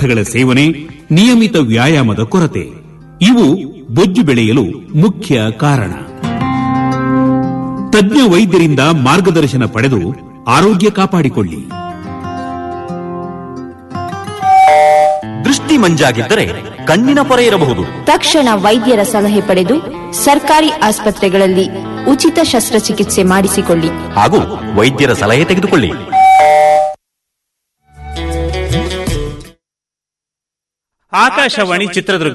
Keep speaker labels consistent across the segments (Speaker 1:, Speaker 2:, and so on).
Speaker 1: ಪದಾರ್ಥಗಳ ಸೇವನೆ ನಿಯಮಿತ ವ್ಯಾಯಾಮದ ಕೊರತೆ ಇವು ಬೊಜ್ಜು ಬೆಳೆಯಲು ಮುಖ್ಯ ಕಾರಣ ತಜ್ಞ ವೈದ್ಯರಿಂದ ಮಾರ್ಗದರ್ಶನ ಪಡೆದು ಆರೋಗ್ಯ ಕಾಪಾಡಿಕೊಳ್ಳಿ
Speaker 2: ದೃಷ್ಟಿ ಮಂಜಾಗಿದ್ದರೆ ಕಣ್ಣಿನ ಪೊರೆ ಇರಬಹುದು
Speaker 3: ತಕ್ಷಣ ವೈದ್ಯರ ಸಲಹೆ ಪಡೆದು ಸರ್ಕಾರಿ ಆಸ್ಪತ್ರೆಗಳಲ್ಲಿ ಉಚಿತ ಶಸ್ತ್ರಚಿಕಿತ್ಸೆ ಮಾಡಿಸಿಕೊಳ್ಳಿ
Speaker 2: ಹಾಗೂ ವೈದ್ಯರ ಸಲಹೆ ತೆಗೆದುಕೊಳ್ಳಿ
Speaker 4: ಆಕಾಶವಾಣಿ ಚಿತ್ರದುರ್ಗ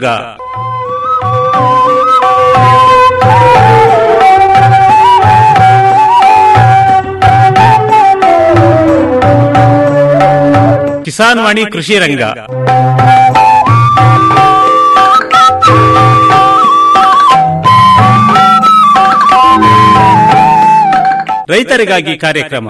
Speaker 4: ಕಿಸಾನ್ ವಾಣಿ ಕೃಷಿ ರಂಗ ರೈತರಿಗಾಗಿ ಕಾರ್ಯಕ್ರಮ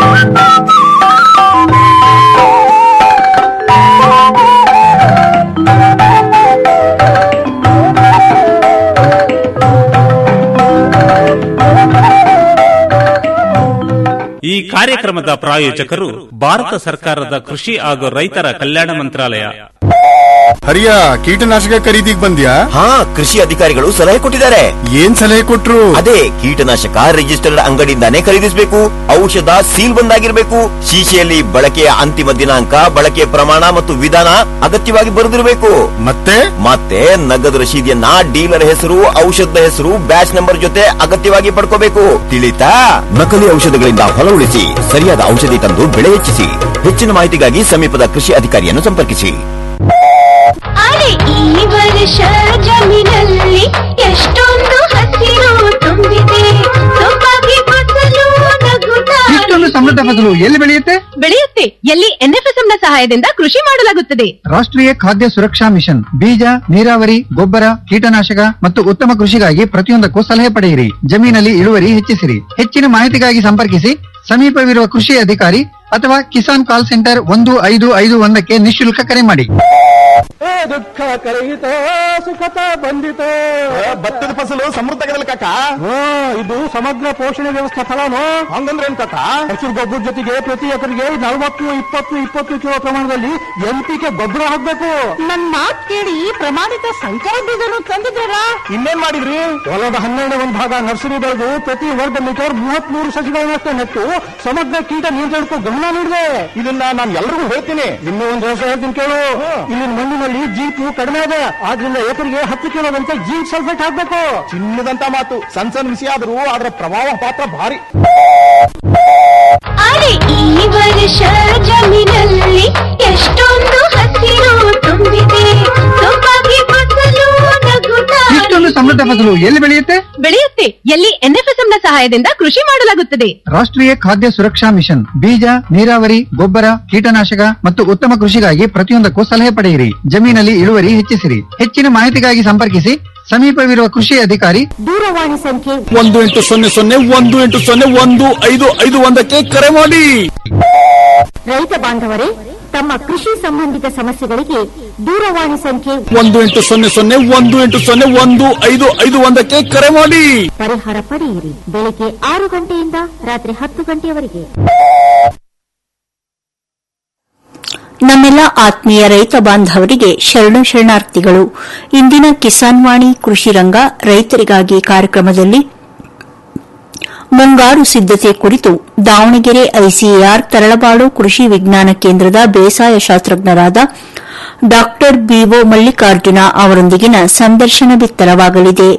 Speaker 4: ಈ ಕಾರ್ಯಕ್ರಮದ ಪ್ರಾಯೋಜಕರು ಭಾರತ ಸರ್ಕಾರದ ಕೃಷಿ ಹಾಗೂ ರೈತರ ಕಲ್ಯಾಣ ಮಂತ್ರಾಲಯ
Speaker 5: ಹರಿಯ ಕೀಟನಾಶಕ ಖರೀದಿಗ್ ಬಂದ್ಯಾ
Speaker 6: ಹಾ ಕೃಷಿ ಅಧಿಕಾರಿಗಳು ಸಲಹೆ ಕೊಟ್ಟಿದ್ದಾರೆ
Speaker 5: ಏನ್ ಸಲಹೆ ಕೊಟ್ರು
Speaker 6: ಅದೇ ಕೀಟನಾಶಕ ರಿಜಿಸ್ಟರ್ಡ್ ಅಂಗಡಿಯಿಂದಾನೇ ಖರೀದಿಸಬೇಕು ಔಷಧ ಸೀಲ್ ಬಂದಾಗಿರ್ಬೇಕು ಶೀಶೆಯಲ್ಲಿ ಬಳಕೆಯ ಅಂತಿಮ ದಿನಾಂಕ ಬಳಕೆಯ ಪ್ರಮಾಣ ಮತ್ತು ವಿಧಾನ ಅಗತ್ಯವಾಗಿ ಬರೆದಿರಬೇಕು
Speaker 5: ಮತ್ತೆ
Speaker 6: ಮತ್ತೆ ನಗದು ರಶೀದಿಯನ್ನ ಡೀಲರ್ ಹೆಸರು ಔಷಧದ ಹೆಸರು ಬ್ಯಾಚ್ ನಂಬರ್ ಜೊತೆ ಅಗತ್ಯವಾಗಿ ಪಡ್ಕೋಬೇಕು ತಿಳಿತಾ ನಕಲಿ ಔಷಧಗಳಿಂದ ಹೊಲ ಉಳಿಸಿ ಸರಿಯಾದ ಔಷಧಿ ತಂದು ಬೆಳೆ ಹೆಚ್ಚಿಸಿ ಹೆಚ್ಚಿನ ಮಾಹಿತಿಗಾಗಿ ಸಮೀಪದ ಕೃಷಿ ಅಧಿಕಾರಿಯನ್ನು ಸಂಪರ್ಕಿಸಿ
Speaker 7: ಅರೆ ಈ ವರ್ಷ ಜಮೀನಲ್ಲಿ ಎಷ್ಟೊಂದು ಹಸಿರು ತುಂಬಿದೆ ಸೊಬಗೆ ಫಸಲು ನಗುತ್ತಾ
Speaker 8: ಇಷ್ಟೊಂದು ಸಮೃದ್ಧ ಫಸಲು ಎಲ್ಲಿ ಬೆಳೆಯುತ್ತೆ
Speaker 9: ಬೆಳೆಯುತ್ತೆ ಎಲ್ಲಿ ಎನ್ಎಫ್ಎಸ್ಎಂ ನ ಸಹಾಯದಿಂದ ಕೃಷಿ ಮಾಡಲಾಗುತ್ತದೆ
Speaker 8: ರಾಷ್ಟ್ರೀಯ ಖಾದ್ಯ ಸುರಕ್ಷಾ ಮಿಷನ್ ಬೀಜ ನೀರಾವರಿ ಗೊಬ್ಬರ ಕೀಟನಾಶಕ ಮತ್ತು ಉತ್ತಮ ಕೃಷಿಗಾಗಿ ಪ್ರತಿಯೊಂದಕ್ಕೂ ಸಲಹೆ ಪಡೆಯಿರಿ ಜಮೀನಲ್ಲಿ ಇಳುವರಿ ಹೆಚ್ಚಿಸಿರಿ ಹೆಚ್ಚಿನ ಮಾಹಿತಿಗಾಗಿ ಸಂಪರ್ಕಿಸಿ ಸಮೀಪವಿರುವ ಕೃಷಿ ಅಧಿಕಾರಿ ಅಥವಾ ಕಿಸಾನ್ ಕಾಲ್ ಸೆಂಟರ್ ಒಂದು ಐದು ಐದು ಒಂದಕ್ಕೆ ನಿಶುಲ್ಕ ಕರೆ ಮಾಡಿ
Speaker 10: ದುಃಖ ಕರಗಿತ ಸುಖತ ಬಂದಿತ
Speaker 5: ಭತ್ತದ ಫಸಲು ಸಮೃದ್ಧಗದಲ್ಲ ಕಾಕ
Speaker 10: ಇದು ಸಮಗ್ರ ಪೋಷಣೆ ವ್ಯವಸ್ಥೆ ಫಲನು
Speaker 5: ಹಂಗಂದ್ರೆ ಏನ್ ಕಾಕ
Speaker 10: ಹಸಿರು ಗೊಬ್ಬರ ಜೊತೆಗೆ ಪ್ರತಿ ಎಕರೆಗೆ ನಲವತ್ತು ಇಪ್ಪತ್ತು ಇಪ್ಪತ್ತು ಕಿಲೋ ಪ್ರಮಾಣದಲ್ಲಿ ಎಂಪಿಕೆ ಗೊಬ್ಬರ ಹಾಕ್ಬೇಕು
Speaker 9: ನನ್ ಮಾತ್ ಕೇಳಿ ಪ್ರಮಾಣಿತ ಸಂಚಾರ ಬೀಜನು ತಂದಿದ್ದಾರ
Speaker 5: ಇನ್ನೇನ್ ಮಾಡಿದ್ರಿ
Speaker 10: ಹೊಲದ ಹನ್ನೆರಡು ಒಂದು ಭಾಗ ನರ್ಸರಿ ಬೆಳೆದು ಪ್ರತಿ ವರ್ಗ ಮೀಟರ್ ಮೂವತ್ತ್ ಮೂರು ಸಸಿಗಳನ್ನಷ್ಟೇ ನೆಟ್ಟು ಸಮಗ್ರ ಕೀಟ ನಿಯಂತ್ರಣಕ್ಕೂ ಗಮನ ನೀಡಿದೆ
Speaker 5: ಇದನ್ನ ನಾನು ಎಲ್ರಿಗೂ ಹೇಳ್ತೀನಿ
Speaker 10: ಇನ್ನೂ ಒಂದು ರಹಸ್ಯ ಹೇಳ್ತೀನಿ ಕೇಳು ಇಲ್ಲಿನ ಮಣ್ಣಿನಲ್ಲಿ ಜೀಪು ಕಡಿಮೆ ಇದೆ ಆದ್ರಿಂದ ಎಕರೆಗೆ ಹತ್ತು ಕಿಲೋದಂತೆ ಜೀನ್ ಸಲ್ಫೇಟ್ ಹಾಕ್ಬೇಕು
Speaker 5: ಚಿನ್ನದಂತ ಮಾತು ಸಣ್ಣ ಸಣ್ಣ ವಿಷಯ ಆದ್ರೂ ಅದರ ಪ್ರಭಾವ ಪಾತ್ರ ಭಾರಿ
Speaker 7: ಅರೆ ಈ ವರ್ಷ ಜಮೀನಲ್ಲಿ ಎಷ್ಟೊಂದು ಹಸಿರು ತುಂಬಿದೆ ಸೊಬಗೆ ಫಸಲು ನಗುತ್ತಾ
Speaker 8: ಇಷ್ಟೊಂದು ಸಮೃದ್ಧ ಫಸಲು ಎಲ್ಲಿ ಬೆಳೆಯುತ್ತೆ
Speaker 9: ಬೆಳೆಯುತ್ತೆ ಎಲ್ಲಿ ಎನ್ಎಫ್ಎಸ್ಎಂ ನ ಸಹಾಯದಿಂದ ಕೃಷಿ ಮಾಡಲಾಗುತ್ತದೆ
Speaker 8: ರಾಷ್ಟ್ರೀಯ ಖಾದ್ಯ ಸುರಕ್ಷಾ ಮಿಷನ್ ಬೀಜ ನೀರಾವರಿ ಗೊಬ್ಬರ ಕೀಟನಾಶಕ ಮತ್ತು ಉತ್ತಮ ಕೃಷಿಗಾಗಿ ಪ್ರತಿಯೊಂದಕ್ಕೂ ಸಲಹೆ ಪಡೆಯಿರಿ ಜಮೀನಲ್ಲಿ ಇಳುವರಿ ಹೆಚ್ಚಿಸಿರಿ ಹೆಚ್ಚಿನ ಮಾಹಿತಿಗಾಗಿ ಸಂಪರ್ಕಿಸಿ ಸಮೀಪವಿರುವ ಕೃಷಿ ಅಧಿಕಾರಿ
Speaker 9: ದೂರವಾಣಿ ಸಂಖ್ಯೆ
Speaker 5: ಒಂದು ಎಂಟು ಸೊನ್ನೆ ಸೊನ್ನೆ ಒಂದು ಎಂಟು ಸೊನ್ನೆ ಒಂದು ಐದು ಐದು ಒಂದಕ್ಕೆ ಕರೆ ಮಾಡಿ
Speaker 9: ರೈತ ಬಾಂಧವರೇ ತಮ್ಮ ಕೃಷಿ ಸಂಬಂಧಿತ ಸಮಸ್ಯೆಗಳಿಗೆ ದೂರವಾಣಿ ಸಂಖ್ಯೆ
Speaker 5: ಒಂದು ಎಂಟು ಸೊನ್ನೆ ಸೊನ್ನೆ ಒಂದು ಎಂಟು ಸೊನ್ನೆ ಒಂದು ಐದು ಐದು ಒಂದಕ್ಕೆ ಕರೆ ಮಾಡಿ
Speaker 9: ಪರಿಹಾರ ಪಡೆಯಿರಿ ಬೆಳಿಗ್ಗೆ ಆರು ಗಂಟೆಯಿಂದ ರಾತ್ರಿ ಹತ್ತು ಗಂಟೆಯವರೆಗೆ
Speaker 11: ನಮ್ಮೆಲ್ಲ ಆತ್ಮೀಯ ರೈತ ಬಾಂಧವರಿಗೆ ಶರಣು ಶರಣಾರ್ಥಿಗಳು ಇಂದಿನ ಕಿಸಾನ್ ವಾಣಿ ಕೃಷಿ ರಂಗ ರೈತರಿಗಾಗಿ ಕಾರ್ಯಕ್ರಮದಲ್ಲಿ ಮುಂಗಾರು ಸಿದ್ದತೆ ಕುರಿತು ದಾವಣಗೆರೆ ಐಸಿಎಆರ್ ತರಳಬಾಳು ಕೃಷಿ ವಿಜ್ಞಾನ ಕೇಂದ್ರದ ಬೇಸಾಯ ಶಾಸ್ತ್ರಜ್ಞರಾದ ಡಾ ಬಿಒ ಮಲ್ಲಿಕಾರ್ಜುನ ಅವರೊಂದಿಗಿನ ಸಂದರ್ಶನ ಬಿತ್ತರವಾಗಲಿದೆ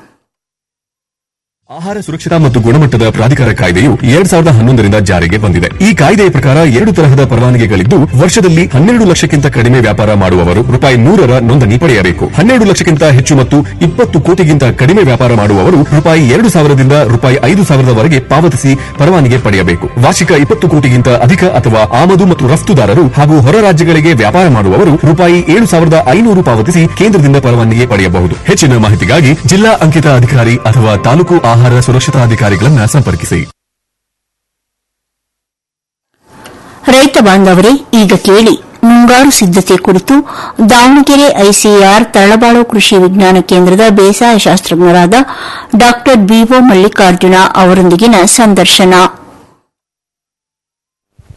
Speaker 12: ಆಹಾರ ಸುರಕ್ಷತಾ ಮತ್ತು ಗುಣಮಟ್ಟದ ಪ್ರಾಧಿಕಾರ ಕಾಯ್ದೆಯು ಎರಡ್ ಸಾವಿರದ ಹನ್ನೊಂದರಿಂದ ಜಾರಿಗೆ ಬಂದಿದೆ ಈ ಕಾಯ್ದೆಯ ಪ್ರಕಾರ ಎರಡು ತರಹದ ಪರವಾನಗಿಗಳಿದ್ದು ವರ್ಷದಲ್ಲಿ ಹನ್ನೆರಡು ಲಕ್ಷಕ್ಕಿಂತ ಕಡಿಮೆ ವ್ಯಾಪಾರ ಮಾಡುವವರು ರೂಪಾಯಿ ನೂರರ ನೋಂದಣಿ ಪಡೆಯಬೇಕು ಹನ್ನೆರಡು ಲಕ್ಷಕ್ಕಿಂತ ಹೆಚ್ಚು ಮತ್ತು ಇಪ್ಪತ್ತು ಕೋಟಿಗಿಂತ ಕಡಿಮೆ ವ್ಯಾಪಾರ ಮಾಡುವವರು ರೂಪಾಯಿ ಎರಡು ಸಾವಿರದಿಂದ ರೂಪಾಯಿ ಐದು ಸಾವಿರದವರೆಗೆ ಪಾವತಿಸಿ ಪರವಾನಗಿ ಪಡೆಯಬೇಕು ವಾರ್ಷಿಕ ಇಪ್ಪತ್ತು ಕೋಟಿಗಿಂತ ಅಧಿಕ ಅಥವಾ ಆಮದು ಮತ್ತು ರಫ್ತುದಾರರು ಹಾಗೂ ಹೊರ ರಾಜ್ಯಗಳಿಗೆ ವ್ಯಾಪಾರ ಮಾಡುವವರು ರೂಪಾಯಿ ಏಳು ಸಾವಿರದ ಐನೂರು ಪಾವತಿಸಿ ಕೇಂದ್ರದಿಂದ ಪರವಾನಗಿ ಪಡೆಯಬಹುದು ಹೆಚ್ಚಿನ ಮಾಹಿತಿಗಾಗಿ ಜಿಲ್ಲಾ ಅಂಕಿತ ಅಧಿಕಾರಿ ಅಥವಾ ತಾಲೂಕು ಆಹಾರ ಸುರಕ್ಷತಾಧಿಕಾರಿಗಳನ್ನ ಸಂಪರ್ಕಿಸಿ
Speaker 11: ರೈತ ಬಾಂಧವರೇ ಈಗ ಕೇಳಿ ಮುಂಗಾರು ಸಿದ್ದತೆ ಕುರಿತು ದಾವಣಗೆರೆ ಐಸಿಎಆರ್ ತರಳಬಾಳು ಕೃಷಿ ವಿಜ್ಞಾನ ಕೇಂದ್ರದ ಬೇಸಾಯ ಶಾಸ್ತ್ರಜ್ಞರಾದ ಡಾ ಬಿಒ ಮಲ್ಲಿಕಾರ್ಜುನ ಅವರೊಂದಿಗಿನ ಸಂದರ್ಶನ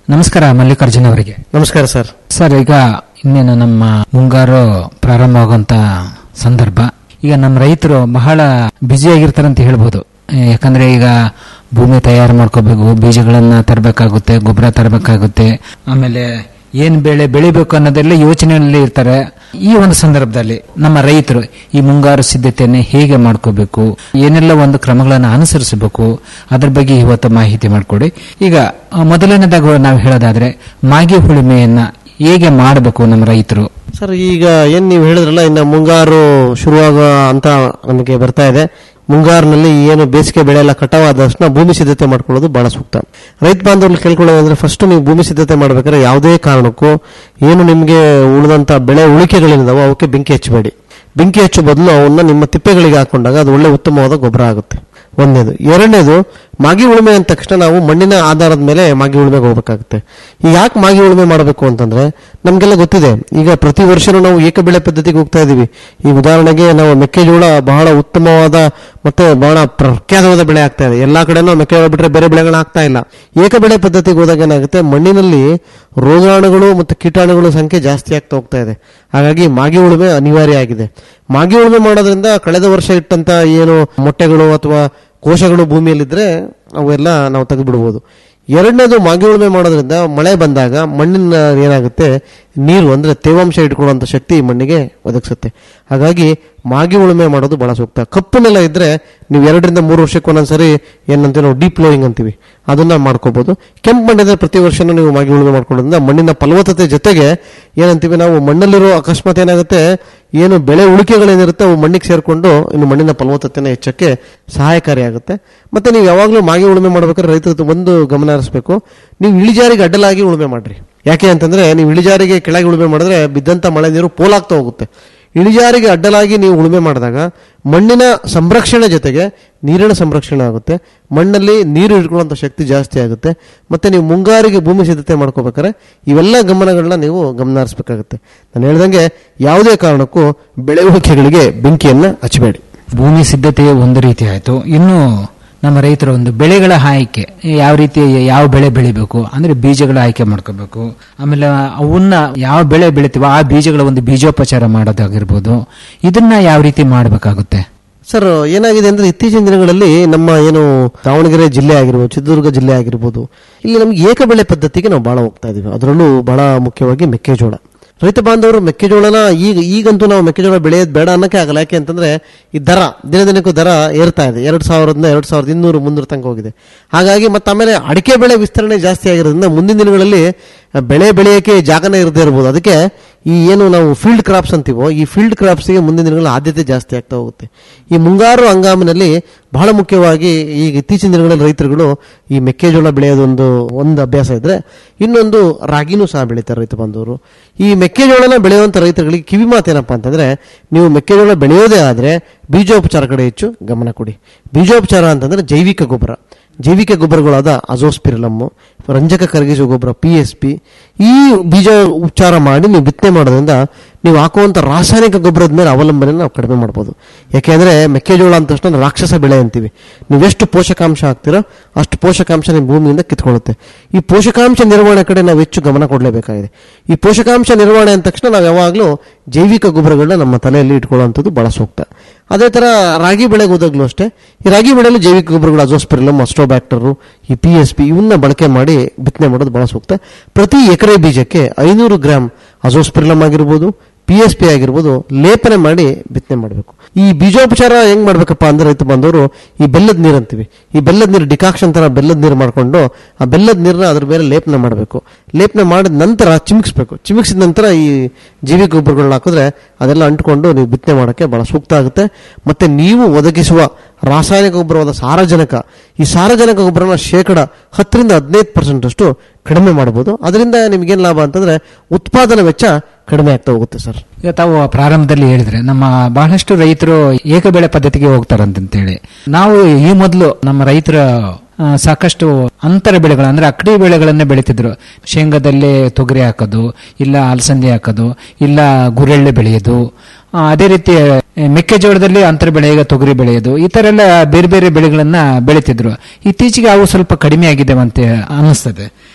Speaker 13: ನಮಸ್ಕಾರ ಮಲ್ಲಿಕಾರ್ಜುನ್ ಅವರಿಗೆ
Speaker 14: ನಮಸ್ಕಾರ ಸರ್
Speaker 13: ಸರ್ ಈಗ ಇನ್ನೇನು ನಮ್ಮ ಮುಂಗಾರು ಪ್ರಾರಂಭ ಆಗುವಂತ ಸಂದರ್ಭ ಈಗ ನಮ್ಮ ರೈತರು ಬಹಳ ಬ್ಯುಸಿ ಆಗಿರ್ತಾರೆ ಅಂತ ಹೇಳ್ಬೋದು ಏ, ಯಾಕಂದ್ರೆ ಈಗ ಭೂಮಿ ತಯಾರು ಮಾಡ್ಕೋಬೇಕು ಬೀಜಗಳನ್ನ ತರಬೇಕಾಗುತ್ತೆ ಗೊಬ್ಬರ ತರಬೇಕಾಗುತ್ತೆ ಆಮೇಲೆ ಏನ್ ಬೆಳೆ ಬೆಳಿಬೇಕು ಅನ್ನೋದೆಲ್ಲ ಯೋಚನೆಯಲ್ಲಿ ಇರ್ತಾರೆ ಈ ಒಂದು ಸಂದರ್ಭದಲ್ಲಿ ನಮ್ಮ ರೈತರು ಈ ಮುಂಗಾರು ಸಿದ್ಧತೆಯನ್ನು ಹೇಗೆ ಮಾಡ್ಕೋಬೇಕು ಏನೆಲ್ಲ ಒಂದು ಕ್ರಮಗಳನ್ನು ಅನುಸರಿಸಬೇಕು ಅದ್ರ ಬಗ್ಗೆ ಇವತ್ತು ಮಾಹಿತಿ ಮಾಡಿಕೊಡಿ ಈಗ ಆ, ಮೊದಲನೇದಾಗ ನಾವು ಹೇಳೋದಾದ್ರೆ ಮಾಗಿ ಹುಳಿಮೆಯನ್ನ ಹೇಗೆ ಮಾಡಬೇಕು ನಮ್ಮ ರೈತರು
Speaker 14: ಸರ್ ಈಗ ಏನ್ ನೀವು ಹೇಳಿದ್ರಲ್ಲ ಇನ್ನ ಮುಂಗಾರು ಶುರುವಾಗುವ ಅಂತ ನಮಗೆ ಬರ್ತಾ ಇದೆ ಮುಂಗಾರಿನಲ್ಲಿ ಏನು ಬೇಸಿಗೆ ಬೆಳೆ ಎಲ್ಲ ಕಟಾವಾದ ತಕ್ಷಣ ಭೂಮಿ ಸಿದ್ಧತೆ ಮಾಡ್ಕೊಳ್ಳೋದು ಬಹಳ ಸೂಕ್ತ ರೈತ ಬಾಂಧವ್ರಲ್ಲಿ ಕೇಳ್ಕೊಳ್ಳೋದಂದ್ರೆ ಫಸ್ಟ್ ನೀವು ಭೂಮಿ ಸಿದ್ಧತೆ ಮಾಡ್ಬೇಕಾದ್ರೆ ಯಾವುದೇ ಕಾರಣಕ್ಕೂ ಏನು ನಿಮಗೆ ಉಳಿದಂತ ಬೆಳೆ ಉಳಿಕೆಗಳಿದಾವೋ ಅವಕ್ಕೆ ಬೆಂಕಿ ಹಚ್ಚಬೇಡಿ ಬೆಂಕಿ ಹಚ್ಚೋ ಬದಲು ಅವನ್ನ ನಿಮ್ಮ ತಿಪ್ಪೆಗಳಿಗೆ ಹಾಕೊಂಡಾಗ ಅದು ಒಳ್ಳೆ ಉತ್ತಮವಾದ ಗೊಬ್ಬರ ಆಗುತ್ತೆ ಒಂದನೇದು ಎರಡನೇದು ಮಾಗಿ ಉಳುಮೆ ಅಂದ ತಕ್ಷಣ ನಾವು ಮಣ್ಣಿನ ಆಧಾರದ ಮೇಲೆ ಮಾಗಿ ಉಳುಮೆಗೆ ಹೋಗ್ಬೇಕಾಗುತ್ತೆ ಈಗ ಯಾಕೆ ಮಾಗಿ ಉಳುಮೆ ಮಾಡಬೇಕು ಅಂತಂದ್ರೆ ನಮಗೆಲ್ಲ ಗೊತ್ತಿದೆ ಈಗ ಪ್ರತಿ ವರ್ಷನೂ ನಾವು ಏಕಬೆಳೆ ಪದ್ಧತಿಗೆ ಹೋಗ್ತಾ ಇದೀವಿ ಈ ಉದಾಹರಣೆಗೆ ನಾವು ಮೆಕ್ಕೆಜೋಳ ಬಹಳ ಉತ್ತಮವಾದ ಮತ್ತೆ ಬಹಳ ಪ್ರಖ್ಯಾತವಾದ ಬೆಳೆ ಆಗ್ತಾ ಇದೆ ಎಲ್ಲಾ ಕಡೆನೂ ಮೆಕ್ಕೆಜೋಳ ಬಿಟ್ರೆ ಬೇರೆ ಬೆಳೆಗಳು ಆಗ್ತಾ ಇಲ್ಲ ಏಕಬೆಳೆ ಪದ್ಧತಿಗೆ ಹೋದಾಗ ಏನಾಗುತ್ತೆ ಮಣ್ಣಿನಲ್ಲಿ ರೋಗಾಣುಗಳು ಮತ್ತು ಕೀಟಾಣುಗಳ ಸಂಖ್ಯೆ ಜಾಸ್ತಿ ಆಗ್ತಾ ಹೋಗ್ತಾ ಇದೆ ಹಾಗಾಗಿ ಮಾಗಿ ಉಳುಮೆ ಅನಿವಾರ್ಯ ಆಗಿದೆ ಮಾಗಿ ಉಳುಮೆ ಮಾಡೋದ್ರಿಂದ ಕಳೆದ ವರ್ಷ ಇಟ್ಟಂತ ಏನು ಮೊಟ್ಟೆಗಳು ಅಥವಾ ಕೋಶಗಳು ಭೂಮಿಯಲ್ಲಿದ್ರೆ ಅವೆಲ್ಲ ನಾವು ತೆಗೆದುಬಿಡ್ಬೋದು ಎರಡನೇದು ಮಾಗಿ ಉಳುಮೆ ಮಾಡೋದ್ರಿಂದ ಮಳೆ ಬಂದಾಗ ಮಣ್ಣಿನ ಏನಾಗುತ್ತೆ ನೀರು ಅಂದ್ರೆ ತೇವಾಂಶ ಇಟ್ಕೊಳ್ಳುವಂತ ಶಕ್ತಿ ಈ ಮಣ್ಣಿಗೆ ಒದಗಿಸುತ್ತೆ ಹಾಗಾಗಿ ಮಾಗಿ ಉಳುಮೆ ಮಾಡೋದು ಬಹಳ ಸೂಕ್ತ ಕಪ್ಪು ನೆಲ ಇದ್ರೆ ನೀವು ಎರಡರಿಂದ ಮೂರು ವರ್ಷಕ್ಕೆ ಒಂದೊಂದ್ಸರಿ ಏನಂತೀವಿ ನಾವು ಡೀಪ್ ಫ್ಲೋಯಿಂಗ್ ಅಂತೀವಿ ಅದನ್ನ ಮಾಡ್ಕೋಬಹುದು ಕೆಂಪು ಮಣ್ಣಿದ್ರೆ ಪ್ರತಿ ವರ್ಷನೂ ನೀವು ಮಾಗಿ ಉಳುಮೆ ಮಾಡ್ಕೊಳ್ಳೋದ್ರಿಂದ ಮಣ್ಣಿನ ಫಲವತ್ತತೆ ಜೊತೆಗೆ ಏನಂತೀವಿ ನಾವು ಮಣ್ಣಲ್ಲಿರೋ ಅಕಸ್ಮಾತ್ ಏನಾಗುತ್ತೆ ಏನು ಬೆಳೆ ಉಳಿಕೆಗಳೇನಿರುತ್ತೆ ಅವು ಮಣ್ಣಿಗೆ ಸೇರ್ಕೊಂಡು ಇನ್ನು ಮಣ್ಣಿನ ಫಲವತ್ತತೆನ ಹೆಚ್ಚಕ್ಕೆ ಸಹಾಯಕಾರಿಯಾಗುತ್ತೆ ಮತ್ತೆ ನೀವು ಯಾವಾಗಲೂ ಮಾಗಿ ಉಳುಮೆ ಮಾಡ್ಬೇಕಾದ್ರೆ ರೈತರು ಒಂದು ಗಮನ ಹರಿಸಬೇಕು ನೀವು ಇಳಿಜಾರಿಗೆ ಅಡ್ಡಲಾಗಿ ಉಳುಮೆ ಮಾಡ್ರಿ ಯಾಕೆ ಅಂತಂದ್ರೆ ನೀವು ಇಳಿಜಾರಿಗೆ ಕೆಳಗೆ ಉಳುಮೆ ಮಾಡಿದ್ರೆ ಬಿದ್ದಂತ ಮಳೆ ನೀರು ಪೋಲಾಗ್ತಾ ಹೋಗುತ್ತೆ ಇಳಿಜಾರಿಗೆ ಅಡ್ಡಲಾಗಿ ನೀವು ಉಳುಮೆ ಮಾಡಿದಾಗ ಮಣ್ಣಿನ ಸಂರಕ್ಷಣೆ ಜೊತೆಗೆ ನೀರಿನ ಸಂರಕ್ಷಣೆ ಆಗುತ್ತೆ ಮಣ್ಣಲ್ಲಿ ನೀರು ಇಟ್ಕೊಳ್ಳುವಂಥ ಶಕ್ತಿ ಜಾಸ್ತಿ ಆಗುತ್ತೆ ಮತ್ತೆ ನೀವು ಮುಂಗಾರಿಗೆ ಭೂಮಿ ಸಿದ್ಧತೆ ಮಾಡ್ಕೋಬೇಕಾದ್ರೆ ಇವೆಲ್ಲ ಗಮನಗಳನ್ನ ನೀವು ಗಮನ ಹರಿಸಬೇಕಾಗುತ್ತೆ ನಾನು ಹೇಳ್ದಂಗೆ ಯಾವುದೇ ಕಾರಣಕ್ಕೂ ಬೆಳೆ ಉಳಿಕೆಗಳಿಗೆ ಬೆಂಕಿಯನ್ನ ಹಚ್ಚಬೇಡಿ
Speaker 13: ಭೂಮಿ ಸಿದ್ಧತೆ ಒಂದು ರೀತಿ ಆಯ್ತು ಇನ್ನು ನಮ್ಮ ರೈತರ ಒಂದು ಬೆಳೆಗಳ ಆಯ್ಕೆ ಯಾವ ರೀತಿ ಯಾವ ಬೆಳೆ ಬೆಳಿಬೇಕು ಅಂದ್ರೆ ಬೀಜಗಳ ಆಯ್ಕೆ ಮಾಡ್ಕೋಬೇಕು ಆಮೇಲೆ ಅವನ್ನ ಯಾವ ಬೆಳೆ ಬೆಳಿತೀವೋ ಆ ಬೀಜಗಳ ಒಂದು ಬೀಜೋಪಚಾರ ಮಾಡೋದಾಗಿರ್ಬೋದು ಇದನ್ನ ಯಾವ ರೀತಿ ಮಾಡಬೇಕಾಗುತ್ತೆ
Speaker 14: ಸರ್ ಏನಾಗಿದೆ ಅಂದ್ರೆ ಇತ್ತೀಚಿನ ದಿನಗಳಲ್ಲಿ ನಮ್ಮ ಏನು ದಾವಣಗೆರೆ ಜಿಲ್ಲೆ ಆಗಿರ್ಬೋದು ಚಿತ್ರದುರ್ಗ ಜಿಲ್ಲೆ ಆಗಿರ್ಬೋದು ಇಲ್ಲಿ ನಮ್ಗೆ ಏಕಬೆಳೆ ಪದ್ಧತಿಗೆ ನಾವು ಬಹಳ ಹೋಗ್ತಾ ಇದೀವಿ ಅದರಲ್ಲೂ ಬಹಳ ಮುಖ್ಯವಾಗಿ ಮೆಕ್ಕೆಜೋಳ ರೈತ ಬಾಂಧವರು ಮೆಕ್ಕೆಜೋಳನ ಈಗ ಈಗಂತೂ ನಾವು ಮೆಕ್ಕೆಜೋಳ ಬೆಳೆಯೋದು ಬೇಡ ಅನ್ನಕ್ಕೆ ಆಗಲ್ಲ ಯಾಕೆ ಅಂತಂದ್ರೆ ಈ ದರ ದಿನ ದಿನಕ್ಕೂ ದರ ಏರ್ತಾ ಇದೆ ಎರಡು ಸಾವಿರದಿಂದ ಎರಡು ಸಾವಿರದ ಇನ್ನೂರು ಮುನ್ನೂರು ತನಕ ಹೋಗಿದೆ ಹಾಗಾಗಿ ಮತ್ತೆ ಆಮೇಲೆ ಅಡಿಕೆ ಬೆಳೆ ವಿಸ್ತರಣೆ ಜಾಸ್ತಿ ಆಗಿರೋದ್ರಿಂದ ಮುಂದಿನ ದಿನಗಳಲ್ಲಿ ಬೆಳೆ ಬೆಳೆಯೋಕೆ ಜಾಗನೇ ಇರದೇ ಇರ್ಬೋದು ಅದಕ್ಕೆ ಈ ಏನು ನಾವು ಫೀಲ್ಡ್ ಕ್ರಾಪ್ಸ್ ಅಂತೀವೋ ಈ ಫೀಲ್ಡ್ ಕ್ರಾಪ್ಸ್ಗೆ ಮುಂದಿನ ದಿನಗಳಲ್ಲಿ ಆದ್ಯತೆ ಜಾಸ್ತಿ ಆಗ್ತಾ ಹೋಗುತ್ತೆ ಈ ಮುಂಗಾರು ಹಂಗಾಮಿನಲ್ಲಿ ಬಹಳ ಮುಖ್ಯವಾಗಿ ಈಗ ಇತ್ತೀಚಿನ ದಿನಗಳಲ್ಲಿ ರೈತರುಗಳು ಈ ಮೆಕ್ಕೆಜೋಳ ಬೆಳೆಯೋದೊಂದು ಒಂದು ಅಭ್ಯಾಸ ಇದ್ರೆ ಇನ್ನೊಂದು ರಾಗಿನೂ ಸಹ ಬೆಳೀತಾರೆ ರೈತ ಬಾಂಧವರು ಈ ಮೆಕ್ಕೆಜೋಳನ ಬೆಳೆಯುವಂತ ರೈತರುಗಳಿಗೆ ಕಿವಿ ಮಾತೇನಪ್ಪ ಅಂತಂದ್ರೆ ನೀವು ಮೆಕ್ಕೆಜೋಳ ಬೆಳೆಯೋದೇ ಆದ್ರೆ ಬೀಜೋಪಚಾರ ಕಡೆ ಹೆಚ್ಚು ಗಮನ ಕೊಡಿ ಬೀಜೋಪಚಾರ ಅಂತಂದ್ರೆ ಜೈವಿಕ ಗೊಬ್ಬರ ಜೈವಿಕ ಗೊಬ್ಬರಗಳಾದ ಅಜೋಸ್ಪಿರಲಮ್ಮು ರಂಜಕ ಕರಗಿಸುವ ಗೊಬ್ಬರ ಪಿ ಎಸ್ ಪಿ ಈ ಬೀಜ ಉಪಚಾರ ಮಾಡಿ ನೀವು ಬಿತ್ತನೆ ಮಾಡೋದ್ರಿಂದ ನೀವು ಹಾಕುವಂತ ರಾಸಾಯನಿಕ ಗೊಬ್ಬರದ ಮೇಲೆ ಅವಲಂಬನೆ ನಾವು ಕಡಿಮೆ ಮಾಡ್ಬೋದು ಯಾಕೆಂದ್ರೆ ಮೆಕ್ಕೆಜೋಳ ಅಂದ ತಕ್ಷಣ ರಾಕ್ಷಸ ಬೆಳೆ ಅಂತೀವಿ ನೀವೆಷ್ಟು ಪೋಷಕಾಂಶ ಹಾಕ್ತಿರೋ ಅಷ್ಟು ಪೋಷಕಾಂಶ ನಿಮ್ಮ ಭೂಮಿಯಿಂದ ಕಿತ್ಕೊಳ್ಳುತ್ತೆ ಈ ಪೋಷಕಾಂಶ ನಿರ್ವಹಣೆ ಕಡೆ ನಾವು ಹೆಚ್ಚು ಗಮನ ಕೊಡಲೇಬೇಕಾಗಿದೆ ಈ ಪೋಷಕಾಂಶ ನಿರ್ವಹಣೆ ಅಂದ ತಕ್ಷಣ ನಾವು ಯಾವಾಗಲೂ ಜೈವಿಕ ಗೊಬ್ಬರಗಳನ್ನ ನಮ್ಮ ತಲೆಯಲ್ಲಿ ಇಟ್ಕೊಳ್ಳುವಂಥದ್ದು ಬಹಳ ಸೂಕ್ತ ಅದೇ ತರ ರಾಗಿ ಬೆಳೆಗೆ ಹೋದಾಗ್ಲೂ ಅಷ್ಟೇ ಈ ರಾಗಿ ಬೆಳೆಯಲ್ಲಿ ಜೈವಿಕ ಗೊಬ್ಬರಗಳು ಅಜೋಸ್ಪಿರಿಲಮ್ ಅಸ್ಟ್ರೋಬ್ಯಾಕ್ಟರ್ ಈ ಪಿ ಎಸ್ ಪಿ ಇವನ್ನ ಬಳಕೆ ಮಾಡಿ ಬಿತ್ತನೆ ಮಾಡೋದು ಬಹಳ ಸೂಕ್ತ ಪ್ರತಿ ಎಕರೆ ಬೀಜಕ್ಕೆ ಐನೂರು ಗ್ರಾಮ್ ಅಜೋಸ್ಪಿರಿಲಮ್ ಆಗಿರ್ಬೋದು ಪಿ ಎಸ್ ಪಿ ಆಗಿರ್ಬೋದು ಲೇಪನೆ ಮಾಡಿ ಬಿತ್ತನೆ ಮಾಡಬೇಕು ಈ ಬೀಜೋಪಚಾರ ಹೆಂಗ್ ಮಾಡ್ಬೇಕಪ್ಪ ಅಂದ್ರೆ ರೈತ ಬಂದವರು ಈ ಬೆಲ್ಲದ ನೀರು ಅಂತೀವಿ ಈ ಬೆಲ್ಲದ ನೀರು ಡಿಕಾಕ್ಷನ್ ತರ ಬೆಲ್ಲದ ನೀರು ಮಾಡ್ಕೊಂಡು ಆ ಬೆಲ್ಲದ ನೀರನ್ನ ಅದ್ರ ಮೇಲೆ ಲೇಪನೆ ಮಾಡಬೇಕು ಲೇಪನೆ ಮಾಡಿದ ನಂತರ ಚಿಮಿಕ್ಸ್ಬೇಕು ಚಿಮಿಕ್ಸಿದ ನಂತರ ಈ ಜೈವಿಕ ಗೊಬ್ಬರಗಳನ್ನ ಹಾಕಿದ್ರೆ ಅದೆಲ್ಲ ಅಂಟ್ಕೊಂಡು ನೀವು ಬಿತ್ತನೆ ಮಾಡೋಕ್ಕೆ ಬಹಳ ಸೂಕ್ತ ಆಗುತ್ತೆ ಮತ್ತೆ ನೀವು ಒದಗಿಸುವ ರಾಸಾಯನಿಕ ಗೊಬ್ಬರವಾದ ಸಾರಜನಕ ಈ ಸಾರಜನಕ ಗೊಬ್ಬರನ ಶೇಕಡ ಹತ್ತರಿಂದ ಹದಿನೈದು ಪರ್ಸೆಂಟ್ ಅಷ್ಟು ಕಡಿಮೆ ಮಾಡಬಹುದು ಅದರಿಂದ ನಿಮ್ಗೇನ್ ಲಾಭ ಅಂತಂದ್ರೆ ಉತ್ಪಾದನಾ ವೆಚ್ಚ ಕಡಿಮೆ ಆಗ್ತಾ ಹೋಗುತ್ತೆ ಸರ್
Speaker 13: ಈಗ ತಾವು ಪ್ರಾರಂಭದಲ್ಲಿ ಹೇಳಿದ್ರೆ ನಮ್ಮ ಬಹಳಷ್ಟು ರೈತರು ಏಕಬೆಳೆ ಪದ್ಧತಿಗೆ ಹೋಗ್ತಾರಂತೇಳಿ ನಾವು ಈ ಮೊದಲು ನಮ್ಮ ರೈತರ ಆ, ಸಾಕಷ್ಟು ಅಂತರ ಬೆಳೆಗಳು ಅಂದ್ರೆ ಅಕ್ಕಡಿ ಬೆಳೆಗಳನ್ನೇ ಬೆಳೀತಿದ್ರು ಶೇಂಗಾದಲ್ಲೇ ತೊಗರಿ ಹಾಕೋದು ಇಲ್ಲ ಅಲಸಂದಿ ಹಾಕೋದು ಇಲ್ಲ ಗುರೆಳ್ಳೆ ಬೆಳೆಯೋದು ಆ, ಅದೇ ರೀತಿ ಆ, ಮೆಕ್ಕೆಜೋಳದಲ್ಲಿ ಅಂತರ ಬೆಳೆ ಈಗ ತೊಗರಿ ಬೆಳೆಯೋದು ಈ ತರ ಎಲ್ಲ ಬೇರೆ ಬೇರೆ ಬೆಳೆಗಳನ್ನ ಬೆಳೀತಿದ್ರು ಇತ್ತೀಚೆಗೆ ಅವು ಸ್ವಲ್ಪ ಕಡಿಮೆ ಆಗಿದ್ದಾವೆ ಅಂತ ಅನಿಸ್ತದೆ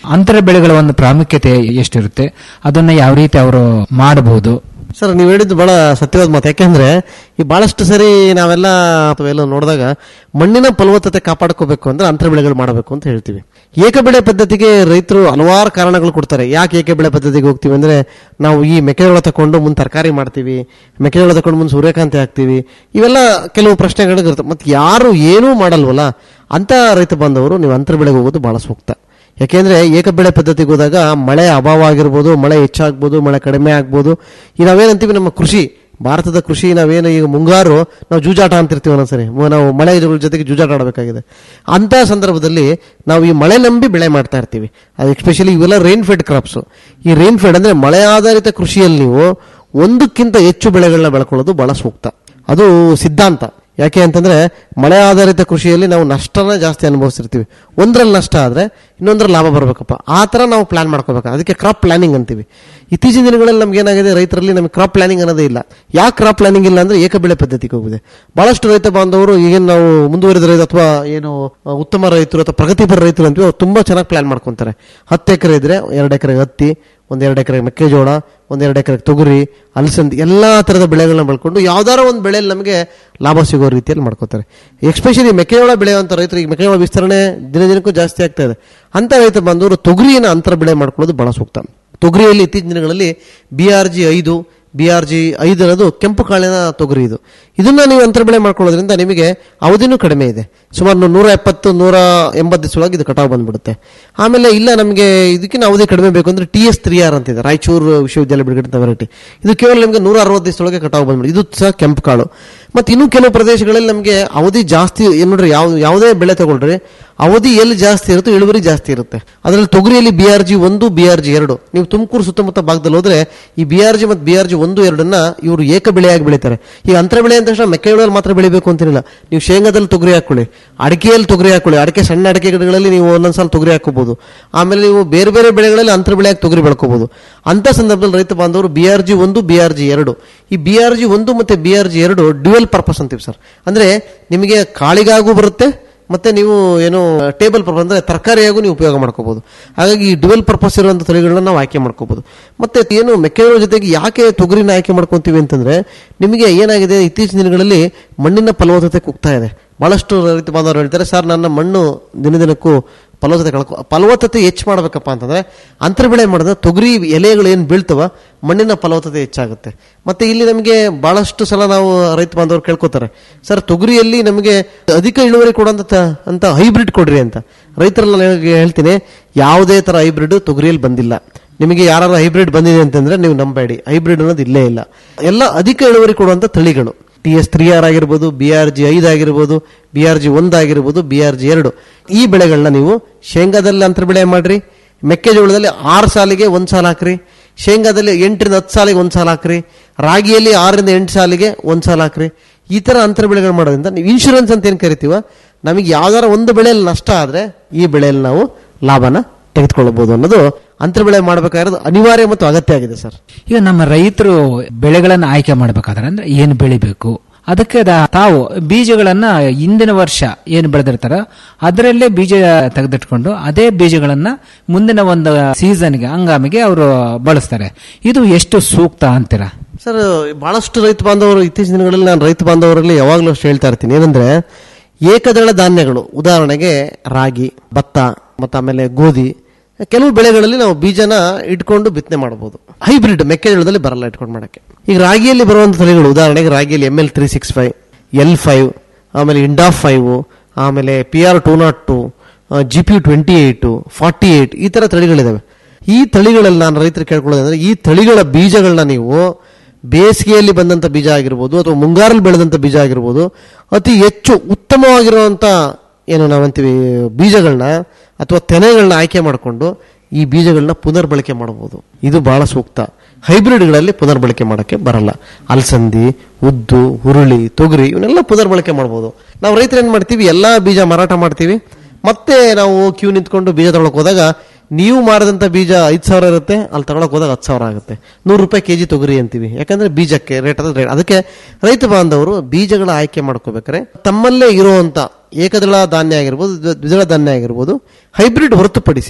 Speaker 13: ಅಂತರ ಬೆಳೆಗಳ ಒಂದು ಪ್ರಾಮುಖ್ಯತೆ ಎಷ್ಟಿರುತ್ತೆ ಅದನ್ನ ಯಾವ ರೀತಿ ಅವರು ಮಾಡಬಹುದು
Speaker 14: ಸರ್ ನೀವು ಹೇಳಿದ್ದು ಬಹಳ ಸತ್ಯವಾದ ಮಾತು ಯಾಕೆಂದ್ರೆ ಈ ಬಹಳಷ್ಟು ಸರಿ ನಾವೆಲ್ಲ ಅಥವಾ ಎಲ್ಲ ನೋಡಿದಾಗ ಮಣ್ಣಿನ ಫಲವತ್ತತೆ ಕಾಪಾಡ್ಕೋಬೇಕು ಅಂದ್ರೆ ಅಂತರ ಬೆಳೆಗಳು ಮಾಡಬೇಕು ಅಂತ ಹೇಳ್ತೀವಿ ಏಕಬೆಳೆ ಪದ್ಧತಿಗೆ ರೈತರು ಹಲವಾರು ಕಾರಣಗಳು ಕೊಡ್ತಾರೆ ಯಾಕೆ ಏಕಬೆಳೆ ಪದ್ಧತಿಗೆ ಹೋಗ್ತೀವಿ ಅಂದ್ರೆ ನಾವು ಈ ಮೆಕ್ಕೆಜೋಳ ತಕೊಂಡು ಮುಂದೆ ತರಕಾರಿ ಮಾಡ್ತೀವಿ ಮೆಕ್ಕೆಜೋಳ ತಕೊಂಡು ಮುಂದೆ ಸೂರ್ಯಕಾಂತಿ ಹಾಕ್ತೀವಿ ಇವೆಲ್ಲ ಕೆಲವು ಪ್ರಶ್ನೆಗಳು ಇರುತ್ತೆ ಮತ್ತೆ ಯಾರು ಏನೂ ಮಾಡಲ್ವಲ್ಲ ಅಂತ ರೈತ ಬಾಂಧವರು ನೀವು ಅಂತರ ಬೆಳೆಗೆ ಹೋಗೋದು ಬಹಳ ಸೂಕ್ತ ಯಾಕೆಂದ್ರೆ ಏಕಬೆಳೆ ಪದ್ಧತಿಗೆ ಹೋದಾಗ ಮಳೆ ಅಭಾವ ಆಗಿರ್ಬೋದು ಮಳೆ ಹೆಚ್ಚಾಗ್ಬೋದು ಮಳೆ ಕಡಿಮೆ ಆಗ್ಬೋದು ಈ ನಾವೇನಂತೀವಿ ನಮ್ಮ ಕೃಷಿ ಭಾರತದ ಕೃಷಿ ನಾವೇನು ಈಗ ಮುಂಗಾರು ನಾವು ಜೂಜಾಟ ಅಂತಿರ್ತೀವಿ ಒಂದೊಂದ್ಸರಿ ಮ- ನಾವು ಮಳೆ ಜೊತೆಗೆ ಜೂಜಾಟ ಆಡಬೇಕಾಗಿದೆ ಅಂತ ಸಂದರ್ಭದಲ್ಲಿ ನಾವು ಈ ಮಳೆ ನಂಬಿ ಬೆಳೆ ಮಾಡ್ತಾ ಇರ್ತೀವಿ ಅದು ಎಸ್ಪೆಷಲಿ ಇವೆಲ್ಲ ರೈನ್ ಫೆಡ್ ಕ್ರಾಪ್ಸ್ ಈ ರೈನ್ ಫೆಡ್ ಅಂದ್ರೆ ಮಳೆ ಆಧಾರಿತ ಕೃಷಿಯಲ್ಲಿ ನೀವು ಒಂದಕ್ಕಿಂತ ಹೆಚ್ಚು ಬೆಳೆಗಳನ್ನ ಬೆಳ್ಕೊಳ್ಳೋದು ಬಹಳ ಸೂಕ್ತ ಅದು ಸಿದ್ಧಾಂತ ಯಾಕೆ ಅಂತಂದ್ರೆ ಮಳೆ ಆಧಾರಿತ ಕೃಷಿಯಲ್ಲಿ ನಾವು ನಷ್ಟನ ಜಾಸ್ತಿ ಅನುಭವಿಸಿರ್ತೀವಿ ಒಂದ್ರಲ್ಲಿ ನಷ್ಟ ಆದ್ರೆ ಇನ್ನೊಂದ್ರಲ್ಲಿ ಲಾಭ ಬರಬೇಕಪ್ಪ ಆ ತರ ನಾವು ಪ್ಲಾನ್ ಮಾಡ್ಕೋಬೇಕು ಅದಕ್ಕೆ ಕ್ರಾಪ್ ಪ್ಲಾನಿಂಗ್ ಅಂತೀವಿ ಇತ್ತೀಚಿನ ದಿನಗಳಲ್ಲಿ ನಮ್ಗೆ ಏನಾಗಿದೆ ರೈತರಲ್ಲಿ ನಮಗೆ ಕ್ರಾಪ್ ಪ್ಲಾನಿಂಗ್ ಅನ್ನೋದೇ ಇಲ್ಲ ಯಾಕೆ ಕ್ರಾಪ್ ಪ್ಲಾನಿಂಗ್ ಇಲ್ಲ ಅಂದ್ರೆ ಏಕಬೆಳೆ ಪದ್ಧತಿಗೆ ಹೋಗಿದೆ ಬಹಳಷ್ಟು ರೈತ ಬಾಂಧವರು ಈಗೇನು ನಾವು ಮುಂದುವರಿದ ರೈತ ಅಥವಾ ಏನು ಆ, ಉತ್ತಮ ರೈತರು ಅಥವಾ ಪ್ರಗತಿಪರ ರೈತರು ಅಂತೀವಿ ಅವ್ರು ತುಂಬಾ ಚೆನ್ನಾಗಿ ಪ್ಲಾನ್ ಮಾಡ್ಕೊಂತಾರೆ ಹತ್ತು ಎಕರೆ ಇದ್ರೆ ಎರಡು ಎಕರೆಗೆ ಹತ್ತಿ ಒಂದೆರಡು ಎಕರೆ ಮೆಕ್ಕೆಜೋಳ ಒಂದೆರಡು ಎಕರೆ ತೊಗರಿ ಅಲಸಂದಿ ಎಲ್ಲಾ ತರದ ಬೆಳೆಗಳನ್ನ ಬೆಳ್ಕೊಂಡು ಯಾವ್ದಾರ ಒಂದು ಬೆಳೆಯಲ್ಲಿ ನಮಗೆ ಲಾಭ ಸಿಗೋ ರೀತಿಯಲ್ಲಿ ಮಾಡ್ಕೋತಾರೆ ಎಸ್ಪೆಷಲಿ ಮೆಕ್ಕೆಜೋಳ ಬೆಳೆಯುವಂತ ರೈತರು ಈಗ ಮೆಕ್ಕೆಜೋಳ ವಿಸ್ತರಣೆ ದಿನ ದಿನಕ್ಕೂ ಜಾಸ್ತಿ ಆಗ್ತಾ ಇದೆ ಅಂತ ರೈತ ಬಂದವರು ತೊಗರಿಯನ್ನು ಅಂತರ ಬೆಳೆ ಮಾಡ್ಕೊಳ್ಳೋದು ಬಹಳ ಸೂಕ್ತ ತೊಗರಿಯಲ್ಲಿ ಇತ್ತೀಚಿನ ದಿನಗಳಲ್ಲಿ ಬಿ ಆರ್ ಜಿ ಐದು ಬಿ ಆರ್ ಜಿ ಐದು ಅನ್ನೋದು ಕೆಂಪು ಕಾಳಿನ ತೊಗರಿ ಇದು ಇದನ್ನ ನೀವು ಅಂತರ ಬೆಳೆ ಮಾಡ್ಕೊಳ್ಳೋದ್ರಿಂದ ನಿಮಗೆ ಅವಧಿನೂ ಕಡಿಮೆ ಇದೆ ಸುಮಾರು ನೂರ ಎಪ್ಪತ್ತು ನೂರ ಎಂಬತ್ತು ದಿವಸದೊಳಗೆ ಇದು ಕಟಾವು ಬಂದ್ಬಿಡುತ್ತೆ ಆಮೇಲೆ ಇಲ್ಲ ನಮಗೆ ಇದಕ್ಕಿಂತ ಅವಧಿ ಕಡಿಮೆ ಬೇಕು ಅಂದ್ರೆ ಟಿ ಎಸ್ ತ್ರೀ ಆರ್ ಅಂತಿದೆ ರಾಯಚೂರು ವಿಶ್ವವಿದ್ಯಾಲಯ ಬಿಡುಗಡೆ ವೆರೈಟಿ ಇದು ಕೇವಲ ನಿಮಗೆ ನೂರ ಅರವತ್ತು ದಿವಸದೊಳಗೆ ಕಟಾವು ಬಂದ್ಬಿಡುತ್ತೆ ಇದು ಸಹ ಕೆಂಪು ಕಾಳು ಮತ್ತೆ ಇನ್ನೂ ಕೆಲವು ಪ್ರದೇಶಗಳಲ್ಲಿ ನಮಗೆ ಅವಧಿ ಜಾಸ್ತಿ ಏನ್ ನೋಡ್ರಿ ಯಾವ ಯಾವುದೇ ಬೆಳೆ ತಗೊಳ್ರಿ ಅವಧಿ ಎಲ್ಲಿ ಜಾಸ್ತಿ ಇರುತ್ತೋ ಇಳುವರಿ ಜಾಸ್ತಿ ಇರುತ್ತೆ ಅದರಲ್ಲಿ ತೊಗರಿಯಲ್ಲಿ ಬಿ ಆರ್ ಜಿ ಒಂದು ಬಿ ಆರ್ ಜಿ ಎರಡು ನೀವು ತುಮಕೂರು ಸುತ್ತಮುತ್ತ ಭಾಗದಲ್ಲಿ ಹೋದ್ರೆ ಈ ಬಿ ಆರ್ ಜಿ ಮತ್ತು ಬಿ ಆರ್ ಜಿ ಒಂದು ಎರಡನ್ನ ಇವರು ಏಕ ಬೆಳೆಯಾಗಿ ಬೆಳೀತಾರೆ ಈಗ ಅಂತರ ಬೆಳೆ ಅಂದ ತಕ್ಷಣ ಮೆಕ್ಕೆಜೋಳಲ್ಲಿ ಮಾತ್ರ ಬೆಳಿಬೇಕು ಅಂತಿರಲಿಲ್ಲ ನೀವು ಶೇಂಗಾದಲ್ಲಿ ತೊಗರಿ ಹಾಕೊಳ್ಳಿ ಅಡಿಕೆಯಲ್ಲಿ ತೊಗರಿ ಹಾಕೊಳ್ಳಿ ಅಡಿಕೆ ಸಣ್ಣ ಅಡಿಕೆ ಗಿಡಗಳಲ್ಲಿ ನೀವು ಒಂದೊಂದ್ಸಲ ತೊಗರಿ ಹಾಕೋಬಹುದು ಆಮೇಲೆ ನೀವು ಬೇರೆ ಬೇರೆ ಬೆಳೆಗಳಲ್ಲಿ ಅಂತರ ಬೆಳೆಯಾಗಿ ತೊಗರಿ ಬೆಳ್ಕೋಬಹುದು ಅಂತ ಸಂದರ್ಭದಲ್ಲಿ ರೈತ ಬಾಂಧವರು ಬಿ ಆರ್ ಜಿ ಒಂದು ಬಿ ಆರ್ ಜಿ ಎರಡು ಈ ಬಿ ಆರ್ ಜಿ ಒಂದು ಮತ್ತೆ ಬಿ ಆರ್ ಜಿ ಎರಡು ಡ್ಯುವೆಲ್ ಪರ್ಪಸ್ ಅಂತೀವಿ ಸರ್ ಅಂದ್ರೆ ನಿಮಗೆ ಕಾಳಿಗಾಗೂ ಬರುತ್ತೆ ಮತ್ತೆ ನೀವು ಏನು ಟೇಬಲ್ ಪರ್ಪಸ್ ಅಂದ್ರೆ ತರಕಾರಿಯಾಗೂ ನೀವು ಉಪಯೋಗ ಮಾಡ್ಕೋಬಹುದು ಹಾಗಾಗಿ ಈ ಡುವೆಲ್ ಪರ್ಪಸ್ ಇರುವಂತ ತಳಿಗಳನ್ನ ನಾವು ಆಯ್ಕೆ ಮಾಡ್ಕೋಬಹುದು ಮತ್ತೆ ಏನು ಮೆಕ್ಕೆಜೋಳ ಜೊತೆಗೆ ಯಾಕೆ ತೊಗರಿನ ಆಯ್ಕೆ ಮಾಡ್ಕೊಂತೀವಿ ಅಂತಂದ್ರೆ ನಿಮಗೆ ಏನಾಗಿದೆ ಇತ್ತೀಚಿನ ದಿನಗಳಲ್ಲಿ ಮಣ್ಣಿನ ಫಲವತ್ತತೆ ಕುಗ್ತಾ ಇದೆ ಬಹಳಷ್ಟು ರೈತ ಬಾಂಧವರು ಹೇಳ್ತಾರೆ ಸರ್ ನನ್ನ ಮಣ್ಣು ದಿನ ದಿನಕ್ಕೂ ಫಲವತ್ತತೆ ಕಳ್ಕೊ ಫಲವತ್ತತೆ ಹೆಚ್ಚು ಮಾಡ್ಬೇಕಪ್ಪ ಅಂತಂದ್ರೆ ಅಂತರ ಬೆಳೆ ಮಾಡಿದ್ರೆ ತೊಗರಿ ಎಲೆಗಳು ಏನು ಬೀಳ್ತವ ಮಣ್ಣಿನ ಫಲವತ್ತತೆ ಹೆಚ್ಚಾಗುತ್ತೆ ಮತ್ತೆ ಇಲ್ಲಿ ನಮಗೆ ಬಹಳಷ್ಟು ಸಲ ನಾವು ರೈತ ಬಾಂಧವರು ಕೇಳ್ಕೊತಾರೆ ಸರ್ ತೊಗರಿಯಲ್ಲಿ ನಮಗೆ ಅಧಿಕ ಇಳುವರಿ ಕೊಡುವಂತ ಅಂತ ಹೈಬ್ರಿಡ್ ಕೊಡ್ರಿ ಅಂತ ರೈತರೆಲ್ಲ ನಾನು ಹೇಳ್ತೀನಿ ಯಾವುದೇ ತರ ಹೈಬ್ರಿಡ್ ತೊಗರಿಯಲ್ಲಿ ಬಂದಿಲ್ಲ ನಿಮಗೆ ಯಾರು ಹೈಬ್ರಿಡ್ ಬಂದಿದೆ ಅಂತಂದ್ರೆ ನೀವು ನಂಬೇಡಿ ಹೈಬ್ರಿಡ್ ಅನ್ನೋದು ಇಲ್ಲೇ ಇಲ್ಲ ಎಲ್ಲ ಅಧಿಕ ಇಳುವರಿ ಕೊಡುವಂತ ತಳಿಗಳು ಟಿ ಎಸ್ ತ್ರೀ ಆರ್ ಆಗಿರ್ಬೋದು ಬಿ ಆರ್ ಜಿ ಐದು ಆಗಿರ್ಬೋದು ಬಿ ಆರ್ ಜಿ ಒಂದು ಆಗಿರ್ಬೋದು ಬಿ ಆರ್ ಜಿ ಎರಡು ಈ ಬೆಳೆಗಳನ್ನ ನೀವು ಶೇಂಗಾದಲ್ಲಿ ಅಂತರ ಬೆಳೆ ಮಾಡ್ರಿ ಮೆಕ್ಕೆಜೋಳದಲ್ಲಿ ಆರು ಸಾಲಿಗೆ ಒಂದು ಸಾಲ ಹಾಕ್ರಿ ಶೇಂಗಾದಲ್ಲಿ ಎಂಟರಿಂದ ಹತ್ತು ಸಾಲಿಗೆ ಒಂದು ಸಾಲ ಹಾಕ್ರಿ ರಾಗಿಯಲ್ಲಿ ಆರರಿಂದ ಎಂಟು ಸಾಲಿಗೆ ಒಂದು ಸಾಲ ಹಾಕ್ರಿ ಈ ತರ ಅಂತರ ಬೆಳೆಗಳು ಮಾಡೋದ್ರಿಂದ ನೀವು ಇನ್ಶೂರೆನ್ಸ್ ಅಂತ ಏನು ಕರಿತೀವ ನಮಗೆ ಯಾವ್ದಾರ ಒಂದು ಬೆಳೆಯಲ್ಲಿ ನಷ್ಟ ಆದ್ರೆ ಈ ಬೆಳೆಯಲ್ಲಿ ನಾವು ಲಾಭನ ತೆಗೆದುಕೊಳ್ಳಬಹುದು ಅನ್ನೋದು ಅಂತರ ಬೆಳೆ ಮಾಡಬೇಕಾಗಿರೋದು ಅನಿವಾರ್ಯ ಮತ್ತು ಅಗತ್ಯ ಆಗಿದೆ ಸರ್
Speaker 13: ಈಗ ನಮ್ಮ ರೈತರು ಬೆಳೆಗಳನ್ನ ಆಯ್ಕೆ ಮಾಡಬೇಕಾದ್ರೆ ಅಂದ್ರೆ ಏನು ಬೆಳಿಬೇಕು ಅದಕ್ಕೆ ದ- ತಾವು ಬೀಜಗಳನ್ನ ಹಿಂದಿನ ವರ್ಷ ಏನು ಬೆಳೆದಿರ್ತಾರ ಅದರಲ್ಲೇ ಬೀಜ ತೆಗೆದಿಟ್ಕೊಂಡು ಅದೇ ಬೀಜಗಳನ್ನ ಮುಂದಿನ ಒಂದು ಸೀಸನ್ಗೆ ಹಂಗಾಮಿಗೆ ಅವರು ಬಳಸ್ತಾರೆ ಇದು ಎಷ್ಟು ಸೂಕ್ತ ಅಂತೀರಾ
Speaker 14: ಸರ್ ಬಹಳಷ್ಟು ರೈತ ಬಾಂಧವರು ಇತ್ತೀಚಿನ ದಿನಗಳಲ್ಲಿ ನಾನು ರೈತ ಬಾಂಧವರಲ್ಲಿ ಯಾವಾಗಲೂ ಅಷ್ಟು ಹೇಳ್ತಾ ಇರ್ತೀನಿ ಏನಂದ್ರೆ ಏಕದಳ ಧಾನ್ಯಗಳು ಉದಾಹರಣೆಗೆ ರಾಗಿ ಭತ್ತ ಮತ್ತು ಆಮೇಲೆ ಗೋಧಿ ಕೆಲವು ಬೆಳೆಗಳಲ್ಲಿ ನಾವು ಬೀಜನ ಇಟ್ಕೊಂಡು ಬಿತ್ತನೆ ಮಾಡಬಹುದು ಹೈಬ್ರಿಡ್ ಮೆಕ್ಕೆಜೋಳದಲ್ಲಿ ಬರಲ್ಲ ಇಟ್ಕೊಂಡು ಮಾಡಕ್ಕೆ ಈಗ ರಾಗಿಯಲ್ಲಿ ಬರುವಂತ ತಳಿಗಳು ಉದಾಹರಣೆಗೆ ರಾಗಿಯಲ್ಲಿ M L three six five L five ಆಮೇಲೆ ಇಂಡಾ ಫೈವ್ ಆಮೇಲೆ P R two naught two G P twenty eight forty eight ಈ ತರ ತಳಿಗಳಿದಾವೆ ಈ ತಳಿಗಳಲ್ಲಿ ನಾನು ರೈತರು ಕೇಳ್ಕೊಳ್ಳೋದಂದ್ರೆ ಈ ತಳಿಗಳ ಬೀಜಗಳನ್ನ ನೀವು ಬೇಸಿಗೆಯಲ್ಲಿ ಬಂದಂತ ಬೀಜ ಆಗಿರ್ಬೋದು ಅಥವಾ ಮುಂಗಾರಲ್ಲಿ ಬೆಳೆದಂತ ಬೀಜ ಆಗಿರ್ಬೋದು ಅತಿ ಹೆಚ್ಚು ಉತ್ತಮವಾಗಿರುವಂತ ಏನು ನಾವಂತೀವಿ ಬೀಜಗಳನ್ನ ಅಥವಾ ತೆನೆಗಳನ್ನ ಆಯ್ಕೆ ಮಾಡಿಕೊಂಡು ಈ ಬೀಜಗಳನ್ನ ಪುನರ್ಬಳಕೆ ಮಾಡಬಹುದು ಇದು ಬಹಳ ಸೂಕ್ತ ಹೈಬ್ರಿಡ್ಗಳಲ್ಲಿ ಪುನರ್ಬಳಕೆ ಮಾಡಕ್ಕೆ ಬರಲ್ಲ ಅಲಸಂದಿ ಉದ್ದು ಹುರುಳಿ ತೊಗರಿ ಇವನ್ನೆಲ್ಲ ಪುನರ್ಬಳಕೆ ಮಾಡಬಹುದು ನಾವು ರೈತರು ಏನ್ ಮಾಡ್ತೀವಿ ಎಲ್ಲಾ ಬೀಜ ಮಾರಾಟ ಮಾಡ್ತೀವಿ ಮತ್ತೆ ನಾವು ಕ್ಯೂ ನಿಂತ್ಕೊಂಡು ಬೀಜ ತಗೊಳಕ್ ಹೋದಾಗ ನೀವು ಮಾರಿದಂತ ಬೀಜ ಐದು ಸಾವಿರ ಇರುತ್ತೆ ಅಲ್ಲಿ ತಗೊಳಕ್ ಹೋದಾಗ ಹತ್ತು ಸಾವಿರ ಆಗುತ್ತೆ ನೂರು ರೂಪಾಯಿ ಕೆಜಿ ತೊಗರಿ ಅಂತೀವಿ ಯಾಕಂದ್ರೆ ಬೀಜಕ್ಕೆ ರೇಟ್ ಅದ ರೇಟ್ ಅದಕ್ಕೆ ರೈತ ಬಾಂಧವರು ಬೀಜಗಳ ಆಯ್ಕೆ ಮಾಡ್ಕೋಬೇಕಾದ್ರೆ ತಮ್ಮಲ್ಲೇ ಇರುವಂತ ಏಕದಳ ಧಾನ್ಯ ಆಗಿರ್ಬೋದು ದ್ವಿ- ದ್ವಿದಳ ಧಾನ್ಯ ಆಗಿರ್ಬೋದು ಹೈಬ್ರಿಡ್ ಹೊರತುಪಡಿಸಿ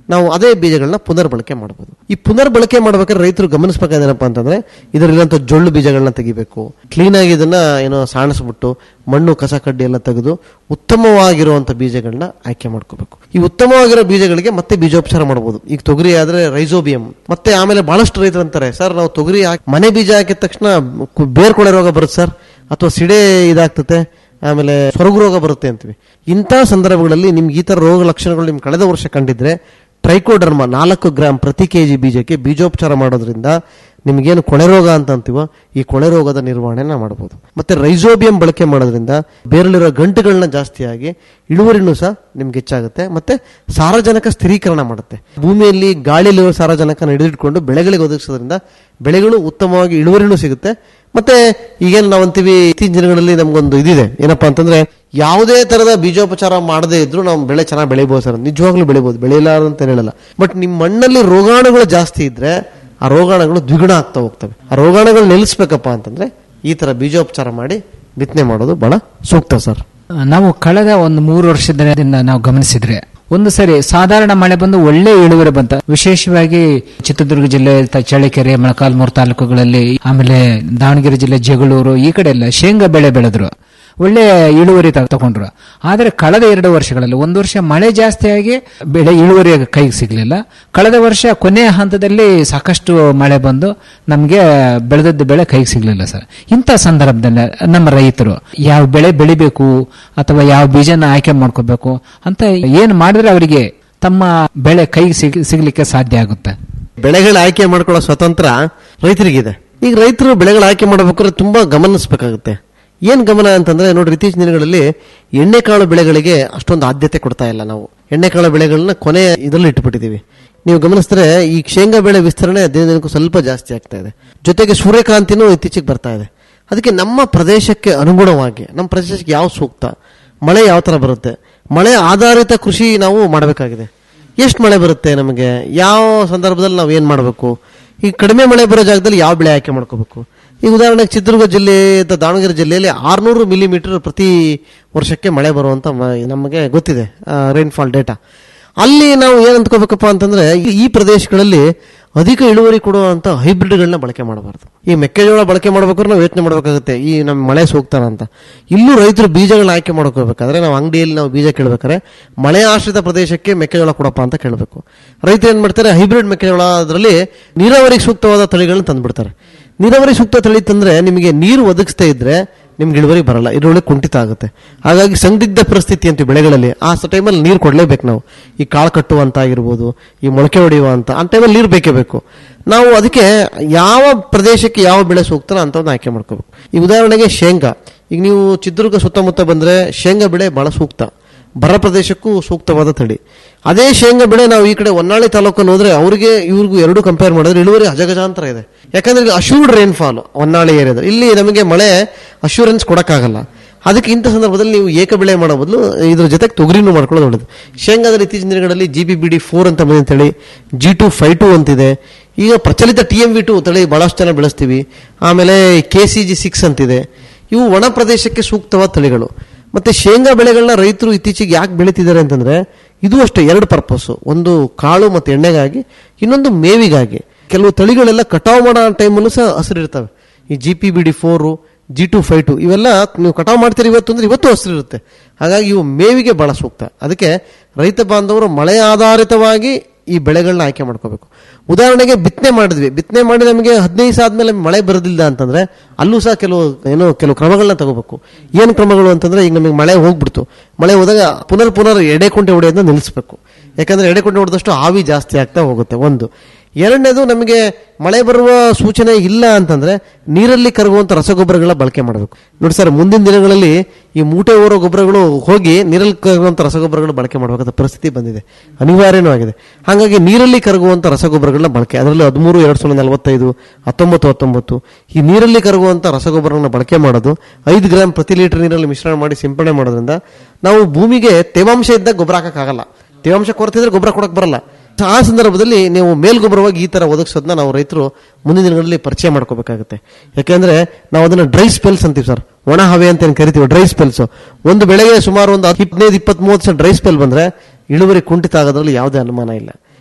Speaker 14: ನಾವು ಅದೇ ಬೀಜಗಳನ್ನ ಪುನರ್ ಬಳಕೆ ಮಾಡಬಹುದು ಈ ಪುನರ್ ಬಳಕೆ ಮಾಡ್ಬೇಕಾದ್ರೆ ರೈತರು ಗಮನಿಸಬೇಕಾದೇನಪ್ಪ ಅಂತಂದ್ರೆ ಇದರಲ್ಲಿರುವಂತ ಜೊಳ್ಳು ಬೀಜಗಳನ್ನ ತೆಗಿಬೇಕು ಕ್ಲೀನ್ ಆಗಿ ಇದನ್ನ ಏನೋ ಸಾಣಿಸ್ಬಿಟ್ಟು ಮಣ್ಣು ಕಸ ಕಡ್ಡಿ ಎಲ್ಲ ತೆಗೆದು ಉತ್ತಮವಾಗಿರುವಂತ ಬೀಜಗಳನ್ನ ಆಯ್ಕೆ ಮಾಡ್ಕೋಬೇಕು ಈ ಉತ್ತಮವಾಗಿರೋ ಬೀಜಗಳಿಗೆ ಮತ್ತೆ ಬೀಜೋಪಚಾರ ಮಾಡಬಹುದು ಈಗ ತೊಗರಿ ಆದ್ರೆ ರೈಸೋಬಿಯಂ ಮತ್ತೆ ಆಮೇಲೆ ಬಹಳಷ್ಟು ರೈತರು ಅಂತಾರೆ ಸರ್ ನಾವು ತೊಗರಿ ಹಾಕಿ ಮನೆ ಬೀಜ ಹಾಕಿದ ತಕ್ಷಣ ಕು- ಬೇರ್ಕೊಳೆ ರೋಗ ಬರುತ್ತೆ ಸರ್ ಅಥವಾ ಸಿಡೆ ಇದಾಗ್ತತೆ ಆಮೇಲೆ ಸ್ವರ್ಗ ರೋಗ ಬರುತ್ತೆ ಅಂತೀವಿ ಇಂಥ ಸಂದರ್ಭಗಳಲ್ಲಿ ನಿಮ್ಗೆ ಈ ತರ ರೋಗ ಲಕ್ಷಣಗಳು ನಿಮ್ಗೆ ಕಳೆದ ವರ್ಷ ಕಂಡಿದ್ರೆ ಟ್ರೈಕೋಡರ್ಮ ನಾಲ್ಕು ಗ್ರಾಂ ಪ್ರತಿ ಕೆಜಿ ಬೀಜಕ್ಕೆ ಬೀಜೋಪಚಾರ ಮಾಡೋದ್ರಿಂದ ನಿಮಗೇನು ಕೊಳೆ ರೋಗ ಅಂತ ಅಂತೀವೋ ಈ ಕೊಳೆ ರೋಗದ ನಿರ್ವಹಣೆನ ಮಾಡಬಹುದು ಮತ್ತೆ ರೈಸೋಬಿಯಂ ಬಳಕೆ ಮಾಡೋದ್ರಿಂದ ಬೇರಲ್ಲಿರೋ ಗಂಟುಗಳನ್ನ ಜಾಸ್ತಿಯಾಗಿ ಇಳುವರಿನೂ ಸಹ ನಿಮ್ಗೆ ಹೆಚ್ಚಾಗುತ್ತೆ ಮತ್ತೆ ಸಾರಜನಕ ಸ್ಥಿರೀಕರಣ ಮಾಡುತ್ತೆ ಭೂಮಿಯಲ್ಲಿ ಗಾಳಿಯಲ್ಲಿರೋ ಸಾರಜನಕ ಹಿಡಿದಿಟ್ಕೊಂಡು ಬೆಳೆಗಳಿಗೆ ಒದಗಿಸೋದ್ರಿಂದ ಬೆಳೆಗಳು ಉತ್ತಮವಾಗಿ ಇಳುವರಿನೂ ಸಿಗುತ್ತೆ ಮತ್ತೆ ಈಗೇನು ನಾವು ಅಂತೀವಿ ಇತ್ತೀಚಿನ ದಿನಗಳಲ್ಲಿ ನಮ್ಗೊಂದು ಇದಿದೆ ಏನಪ್ಪಾ ಅಂತಂದ್ರೆ ಯಾವುದೇ ತರದ ಬೀಜೋಪಚಾರ ಮಾಡದೇ ಇದ್ರು ನಾವು ಬೆಳೆ ಚೆನ್ನಾಗಿ ಬೆಳಿಬಹುದು ಸರ್ ನಿಜವಾಗ್ಲೂ ಬೆಳಿಬಹುದು ಬೆಳೆಯಲ್ಲ ಅಂತ ಹೇಳಲ್ಲ ಬಟ್ ನಿಮ್ಮ ಮಣ್ಣಲ್ಲಿ ರೋಗಾಣುಗಳು ಜಾಸ್ತಿ ಇದ್ರೆ ಆ ರೋಗಾಣುಗಳು ದ್ವಿಗುಣ ಆಗ್ತಾ ಹೋಗ್ತವೆ ಆ ರೋಗಾಣುಗಳು ನಿಲ್ಲಿಸ್ಬೇಕಪ್ಪ ಅಂತಂದ್ರೆ ಈ ತರ ಬೀಜೋಪಚಾರ ಮಾಡಿ ಬಿತ್ತನೆ ಮಾಡೋದು ಬಹಳ ಸೂಕ್ತ ಸರ್
Speaker 13: ನಾವು ಕಳೆದ ಒಂದು ಮೂರು ವರ್ಷದಿಂದ ನಾವು ಗಮನಿಸಿದ್ರೆ ಒಂದು ಸರಿ ಸಾಧಾರಣ ಮಳೆ ಬಂದು ಒಳ್ಳೆ ಇಳುವರಿ ಬಂತ ವಿಶೇಷವಾಗಿ ಚಿತ್ರದುರ್ಗ ಜಿಲ್ಲೆ ತ- ಚಳ್ಳಕೆರೆ ಮೊಳಕಾಲ್ಮೂರು ತಾಲೂಕುಗಳಲ್ಲಿ ಆಮೇಲೆ ದಾವಣಗೆರೆ ಜಿಲ್ಲೆ ಜಗಳೂರು ಈ ಕಡೆ ಎಲ್ಲ ಶೇಂಗಾ ಬೆಳೆ ಬೆಳೆದ್ರು ಒಳ್ಳೆ ಇಳುವರಿ ತ- ತಗೊಂಡ್ರು ಆದರೆ ಕಳೆದ ಎರಡು ವರ್ಷಗಳಲ್ಲಿ ಒಂದು ವರ್ಷ ಮಳೆ ಜಾಸ್ತಿಯಾಗಿ ಬೆಳೆ ಇಳುವರಿ ಕೈಗೆ ಸಿಗ್ಲಿಲ್ಲ ಕಳೆದ ವರ್ಷ ಕೊನೆಯ ಹಂತದಲ್ಲಿ ಸಾಕಷ್ಟು ಮಳೆ ಬಂದು ನಮಗೆ ಬೆಳೆದದ್ದು ಬೆಳೆ ಕೈಗೆ ಸಿಗ್ಲಿಲ್ಲ ಸರ್ ಇಂಥ ಸಂದರ್ಭದಲ್ಲಿ ನಮ್ಮ ರೈತರು ಯಾವ ಬೆಳೆ ಬೆಳಿಬೇಕು ಅಥವಾ ಯಾವ ಬೀಜನ ಆಯ್ಕೆ ಮಾಡ್ಕೋಬೇಕು ಅಂತ ಏನ್ ಮಾಡಿದ್ರೆ ಅವರಿಗೆ ತಮ್ಮ ಬೆಳೆ ಕೈಗೆ ಸಿಗ್- ಸಿಗ್ಲಿಕ್ಕೆ ಸಾಧ್ಯ ಆಗುತ್ತೆ
Speaker 14: ಬೆಳೆಗಳ ಆಯ್ಕೆ ಮಾಡ್ಕೊಳ್ಳೋ ಸ್ವತಂತ್ರ ರೈತರಿಗಿದೆ ಈಗ ರೈತರು ಬೆಳೆಗಳ ಆಯ್ಕೆ ಮಾಡಬೇಕಾದ್ರೆ ತುಂಬಾ ಗಮನಿಸಬೇಕಾಗುತ್ತೆ ಏನ್ ಗಮನ ಅಂತಂದ್ರೆ ನೋಡ್ರಿ ಇತ್ತೀಚಿನ ದಿನಗಳಲ್ಲಿ ಎಣ್ಣೆಕಾಳು ಬೆಳೆಗಳಿಗೆ ಅಷ್ಟೊಂದು ಆದ್ಯತೆ ಕೊಡ್ತಾ ಇಲ್ಲ ನಾವು ಎಣ್ಣೆಕಾಳು ಬೆಳೆಗಳನ್ನ ಕೊನೆ ಇದರಲ್ಲಿ ಇಟ್ಬಿಟ್ಟಿದೀವಿ ನೀವು ಗಮನಿಸಿದ್ರೆ ಈ ಶೇಂಗಾ ಬೆಳೆ ವಿಸ್ತರಣೆ ದಿನ ದಿನಕ್ಕೂ ಸ್ವಲ್ಪ ಜಾಸ್ತಿ ಆಗ್ತಾ ಇದೆ ಜೊತೆಗೆ ಸೂರ್ಯಕಾಂತಿನೂ ಇತ್ತೀಚೆಗೆ ಬರ್ತಾ ಇದೆ ಅದಕ್ಕೆ ನಮ್ಮ ಪ್ರದೇಶಕ್ಕೆ ಅನುಗುಣವಾಗಿ ನಮ್ಮ ಪ್ರದೇಶಕ್ಕೆ ಯಾವ ಸೂಕ್ತ ಮಳೆ ಯಾವ ತರ ಬರುತ್ತೆ ಮಳೆ ಆಧಾರಿತ ಕೃಷಿ ನಾವು ಮಾಡಬೇಕಾಗಿದೆ ಎಷ್ಟು ಮಳೆ ಬರುತ್ತೆ ನಮಗೆ ಯಾವ ಸಂದರ್ಭದಲ್ಲಿ ನಾವು ಏನು ಮಾಡಬೇಕು ಈಗ ಕಡಿಮೆ ಮಳೆ ಬರೋ ಜಾಗದಲ್ಲಿ ಯಾವ ಬೆಳೆ ಆಯ್ಕೆ ಮಾಡ್ಕೋಬೇಕು ಈಗ ಉದಾಹರಣೆಗೆ ಚಿತ್ರದುರ್ಗ ಜಿಲ್ಲೆ ಅಥವಾ ದಾವಣಗೆರೆ ಜಿಲ್ಲೆಯಲ್ಲಿ ಆರ್ನೂರು ಮಿಲಿಮೀಟರ್ ಪ್ರತಿ ವರ್ಷಕ್ಕೆ ಮಳೆ ಬರುವಂತ ಮ- ನಮಗೆ ಗೊತ್ತಿದೆ ರೈನ್ಫಾಲ್ ಡೇಟಾ ಅಲ್ಲಿ ನಾವು ಏನ್ ಅಂದ್ಕೋಬೇಕಪ್ಪ ಅಂತಂದ್ರೆ ಈ- ಈ ಪ್ರದೇಶಗಳಲ್ಲಿ ಅಧಿಕ ಇಳುವರಿ ಕೊಡುವಂತ ಹೈಬ್ರಿಡ್ಗಳನ್ನ ಬಳಕೆ ಮಾಡಬಾರ್ದು ಈ ಮೆಕ್ಕೆಜೋಳ ಬಳಕೆ ಮಾಡ್ಬೇಕಾದ್ರೆ ನಾವು ಯೋಚನೆ ಮಾಡಬೇಕಾಗುತ್ತೆ ಈ ನಮ್ಮ ಮಳೆ ಸೂಕ್ತನ ಅಂತ ಇಲ್ಲೂ ರೈತರು ಬೀಜಗಳನ್ನ ಆಯ್ಕೆ ಮಾಡ್ಕೋಬೇಕಾದ್ರೆ ನಾವು ಅಂಗಡಿಯಲ್ಲಿ ನಾವು ಬೀಜ ಕೇಳಬೇಕಾದ್ರೆ ಮಳೆ ಆಶ್ರಿತ ಪ್ರದೇಶಕ್ಕೆ ಮೆಕ್ಕೆಜೋಳ ಕೊಡಪ್ಪ ಅಂತ ಕೇಳಬೇಕು ರೈತರು ಏನ್ ಮಾಡ್ತಾರೆ ಹೈಬ್ರಿಡ್ ಮೆಕ್ಕೆಜೋಳ ಅದರಲ್ಲಿ ನೀರಾವರಿಗೆ ಸೂಕ್ತವಾದ ತಳಿಗಳನ್ನ ತಂದ್ಬಿಡ್ತಾರೆ ನೀರಾವರಿ ಸೂಕ್ತ ತಳಿ ತಂದ್ರೆ ನಿಮಗೆ ನೀರು ಒದಗಿಸ್ತಾ ಇದ್ರೆ ನಿಮ್ಗೆ ಇಳುವರಿ ಬರಲ್ಲ ಇದ್ರೊಳಗೆ ಕುಂಠಿತ ಆಗುತ್ತೆ ಹಾಗಾಗಿ ಸಂದಿಗ್ಧ ಪರಿಸ್ಥಿತಿ ಅಂತ ಬೆಳೆಗಳಲ್ಲಿ ಆ ಟೈಮಲ್ಲಿ ನೀರು ಕೊಡ್ಲೇಬೇಕು ನಾವು ಈ ಕಾಳು ಕಟ್ಟುವಂತ ಆಗಿರ್ಬೋದು ಈ ಮೊಳಕೆ ಹೊಡೆಯುವ ಅಂತ ಆ ಟೈಮಲ್ಲಿ ನೀರು ಬೇಕೇ ಬೇಕು ನಾವು ಅದಕ್ಕೆ ಯಾವ ಪ್ರದೇಶಕ್ಕೆ ಯಾವ ಬೆಳೆ ಸೂಕ್ತನ ಅಂತವನ್ನ ಆಯ್ಕೆ ಮಾಡ್ಕೋಬೇಕು ಈ ಉದಾಹರಣೆಗೆ ಶೇಂಗಾ ಈಗ ನೀವು ಚಿತ್ರದುರ್ಗ ಸುತ್ತಮುತ್ತ ಬಂದ್ರೆ ಶೇಂಗಾ ಬೆಳೆ ಬಹಳ ಸೂಕ್ತ ಬರ ಪ್ರದೇಶಕ್ಕೂ ಸೂಕ್ತವಾದ ತಳಿ ಅದೇ ಶೇಂಗಾ ಬೆಳೆ ನಾವು ಈ ಕಡೆ ಹೊನ್ನಾಳಿ ತಾಲೂಕಲ್ಲಿ ಹೋದ್ರೆ ಅವರಿಗೆ ಇವ್ರಿಗೂ ಎರಡು ಕಂಪೇರ್ ಮಾಡಿದ್ರೆ ಇಳುವರಿ ಅಜಗಜಾಂತರ ಇದೆ ಯಾಕಂದ್ರೆ ಇಲ್ಲಿ ಅಶ್ಯೂರ್ಡ್ ರೈನ್ಫಾಲ್ ಹೊನ್ನಾಳಿ ಏರಿಯಾದಲ್ಲಿ ಇಲ್ಲಿ ನಮಗೆ ಮಳೆ ಅಶ್ಯೂರೆನ್ಸ್ ಕೊಡಕ್ಕಾಗಲ್ಲ ಅದಕ್ಕೆ ಇಂಥ ಸಂದರ್ಭದಲ್ಲಿ ನೀವು ಏಕ ಬೆಳೆ ಮಾಡೋ ಬದಲು ಇದ್ರ ಜೊತೆಗೆ ತೊಗರಿನೂ ಮಾಡ್ಕೊಳ್ಳೋದು ಒಳ್ಳೇದು ಶೇಂಗಾದಲ್ಲಿ ಇತ್ತೀಚಿನ ದಿನಗಳಲ್ಲಿ G B B D four ಅಂತ ಬಂದಿದೆ ತಳಿ ಜಿ ಟು ಫೈ ಟು ಅಂತಿದೆ ಈಗ ಪ್ರಚಲಿತ ಟಿ ಎಂ ವಿ ಟು ತಳಿ ಬಹಳಷ್ಟು ಜನ ಬೆಳೆಸ್ತೀವಿ ಆಮೇಲೆ ಕೆ ಸಿ ಜಿ ಸಿಕ್ಸ್ ಅಂತಿದೆ ಇವು ಒಣ ಪ್ರದೇಶಕ್ಕೆ ಸೂಕ್ತವಾದ ತಳಿಗಳು ಮತ್ತೆ ಶೇಂಗಾ ಬೆಳೆಗಳನ್ನ ರೈತರು ಇತ್ತೀಚೆಗೆ ಯಾಕೆ ಬೆಳೀತಿದ್ದಾರೆ ಅಂತಂದ್ರೆ ಇದು ಅಷ್ಟೇ ಎರಡು ಪರ್ಪಸ್ ಒಂದು ಕಾಳು ಮತ್ತು ಎಣ್ಣೆಗಾಗಿ ಇನ್ನೊಂದು ಮೇವಿಗಾಗಿ ಕೆಲವು ತಳಿಗಳೆಲ್ಲ ಕಟಾವು ಮಾಡೋ ಟೈಮಲ್ಲೂ ಸಹ ಹಸಿರಿರ್ತವೆ ಈ G P B D four G two five two ಇವೆಲ್ಲ ನೀವು ಕಟಾವು ಮಾಡ್ತೀರಿ ಇವತ್ತು ಅಂದ್ರೆ ಇವತ್ತು ಹಸಿರಿರುತ್ತೆ ಹಾಗಾಗಿ ಇವು ಮೇವಿಗೆ ಬಹಳ ಸೂಕ್ತ ಅದಕ್ಕೆ ರೈತ ಬಾಂಧವರು ಮಳೆ ಆಧಾರಿತವಾಗಿ ಈ ಬೆಳೆಗಳನ್ನ ಆಯ್ಕೆ ಮಾಡ್ಕೋಬೇಕು ಉದಾಹರಣೆಗೆ ಬಿತ್ತನೆ ಮಾಡಿದ್ವಿ ಬಿತ್ತನೆ ಮಾಡಿ ನಮಗೆ ಹದಿನೈದು ದಿವಸ ಆದ್ಮೇಲೆ ಮಳೆ ಬರೋದಿಲ್ಲ ಅಂತಂದ್ರೆ ಅಲ್ಲೂ ಸಹ ಕೆಲವು ಏನೋ ಕೆಲವು ಕ್ರಮಗಳನ್ನ ತಗೋಬೇಕು ಏನು ಕ್ರಮಗಳು ಅಂತಂದ್ರೆ ಈಗ ನಮಗೆ ಮಳೆ ಹೋಗ್ಬಿಡ್ತು ಮಳೆ ಹೋದಾಗ ಪುನರ್ ಪುನರ್ ಎಡೆಕುಂಟೆ ಹೊಡೆಯೋದನ್ನ ನಿಲ್ಲಿಸಬೇಕು ಯಾಕಂದ್ರೆ ಎಡೆಕುಂಟೆ ಹೊಡೆದಷ್ಟು ಆವಿ ಜಾಸ್ತಿ ಆಗ್ತಾ ಹೋಗುತ್ತೆ ಒಂದು ಎರಡನೇದು ನಮಗೆ ಮಳೆ ಬರುವ ಸೂಚನೆ ಇಲ್ಲ ಅಂತಂದ್ರೆ ನೀರಲ್ಲಿ ಕರಗುವಂತ ರಸಗೊಬ್ಬರಗಳ ಬಳಕೆ ಮಾಡಬೇಕು ನೋಡಿ ಸರ್ ಮುಂದಿನ ದಿನಗಳಲ್ಲಿ ಈ ಮೂಟೆ ಓರೋ ಗೊಬ್ಬರಗಳು ಹೋಗಿ ನೀರಲ್ಲಿ ಕರಗುವಂತ ರಸಗೊಬ್ಬರಗಳು ಬಳಕೆ ಮಾಡಬೇಕಾದ ಪರಿಸ್ಥಿತಿ ಬಂದಿದೆ ಅನಿವಾರ್ಯನೂ ಆಗಿದೆ ಹಾಗಾಗಿ ನೀರಲ್ಲಿ ಕರಗುವಂತ ರಸಗೊಬ್ಬರಗಳನ್ನ ಬಳಕೆ ಅದರಲ್ಲಿ ಹದಿಮೂರು ಎರಡ್ ಸಾವಿರದ ನಲವತ್ತೈದು ಹತ್ತೊಂಬತ್ತು ಹತ್ತೊಂಬತ್ತು ಈ ನೀರಲ್ಲಿ ಕರಗುವಂತ ರಸಗೊಬ್ಬರಗಳನ್ನ ಬಳಕೆ ಮಾಡೋದು ಐದು ಗ್ರಾಂ ಪ್ರತಿ ಲೀಟರ್ ನೀರಲ್ಲಿ ಮಿಶ್ರಣ ಮಾಡಿ ಸಿಂಪಡಣೆ ಮಾಡೋದ್ರಿಂದ ನಾವು ಭೂಮಿಗೆ ತೇವಾಂಶ ಇದ್ದಾಗ ಗೊಬ್ಬರ ಹಾಕಕ್ಕಾಗಲ್ಲ ತೇವಾಂಶ ಕೊರತೆ ಇದ್ರೆ ಗೊಬ್ಬರ ಕೊಡಕ್ ಬರಲ್ಲ ಆ ಸಂದರ್ಭದಲ್ಲಿ ನೀವು ಮೇಲ್ಗೊಬ್ಬರವಾಗಿ ಈ ತರ ಒದಗಿಸೋದನ್ನ ನಾವು ರೈತರು ಮುಂದಿನ ದಿನಗಳಲ್ಲಿ ಪರಿಚಯ ಮಾಡ್ಕೋಬೇಕಾಗುತ್ತೆ ಯಾಕೆಂದ್ರೆ ನಾವು ಅದನ್ನ ಡ್ರೈ ಸ್ಪೆಲ್ಸ್ ಅಂತೀವಿ ಸರ್ ಒಣ ಹವೆ ಅಂತ ಏನ್ ಕರಿತೀವಿ ಡ್ರೈ ಸ್ಪೆಲ್ಸ್ ಒಂದು ಬೆಳೆಗೆ ಸುಮಾರು ಒಂದು ಹದಿನೈದು ಇಪ್ಪತ್ತ್ ಮೂವತ್ತು ಡ್ರೈ ಸ್ಪೆಲ್ ಬಂದ್ರೆ ಇಳುವರಿ ಕುಂಠಿತ ಆಗೋದ್ರಲ್ಲಿ ಯಾವುದೇ ಅನುಮಾನ ಇಲ್ಲ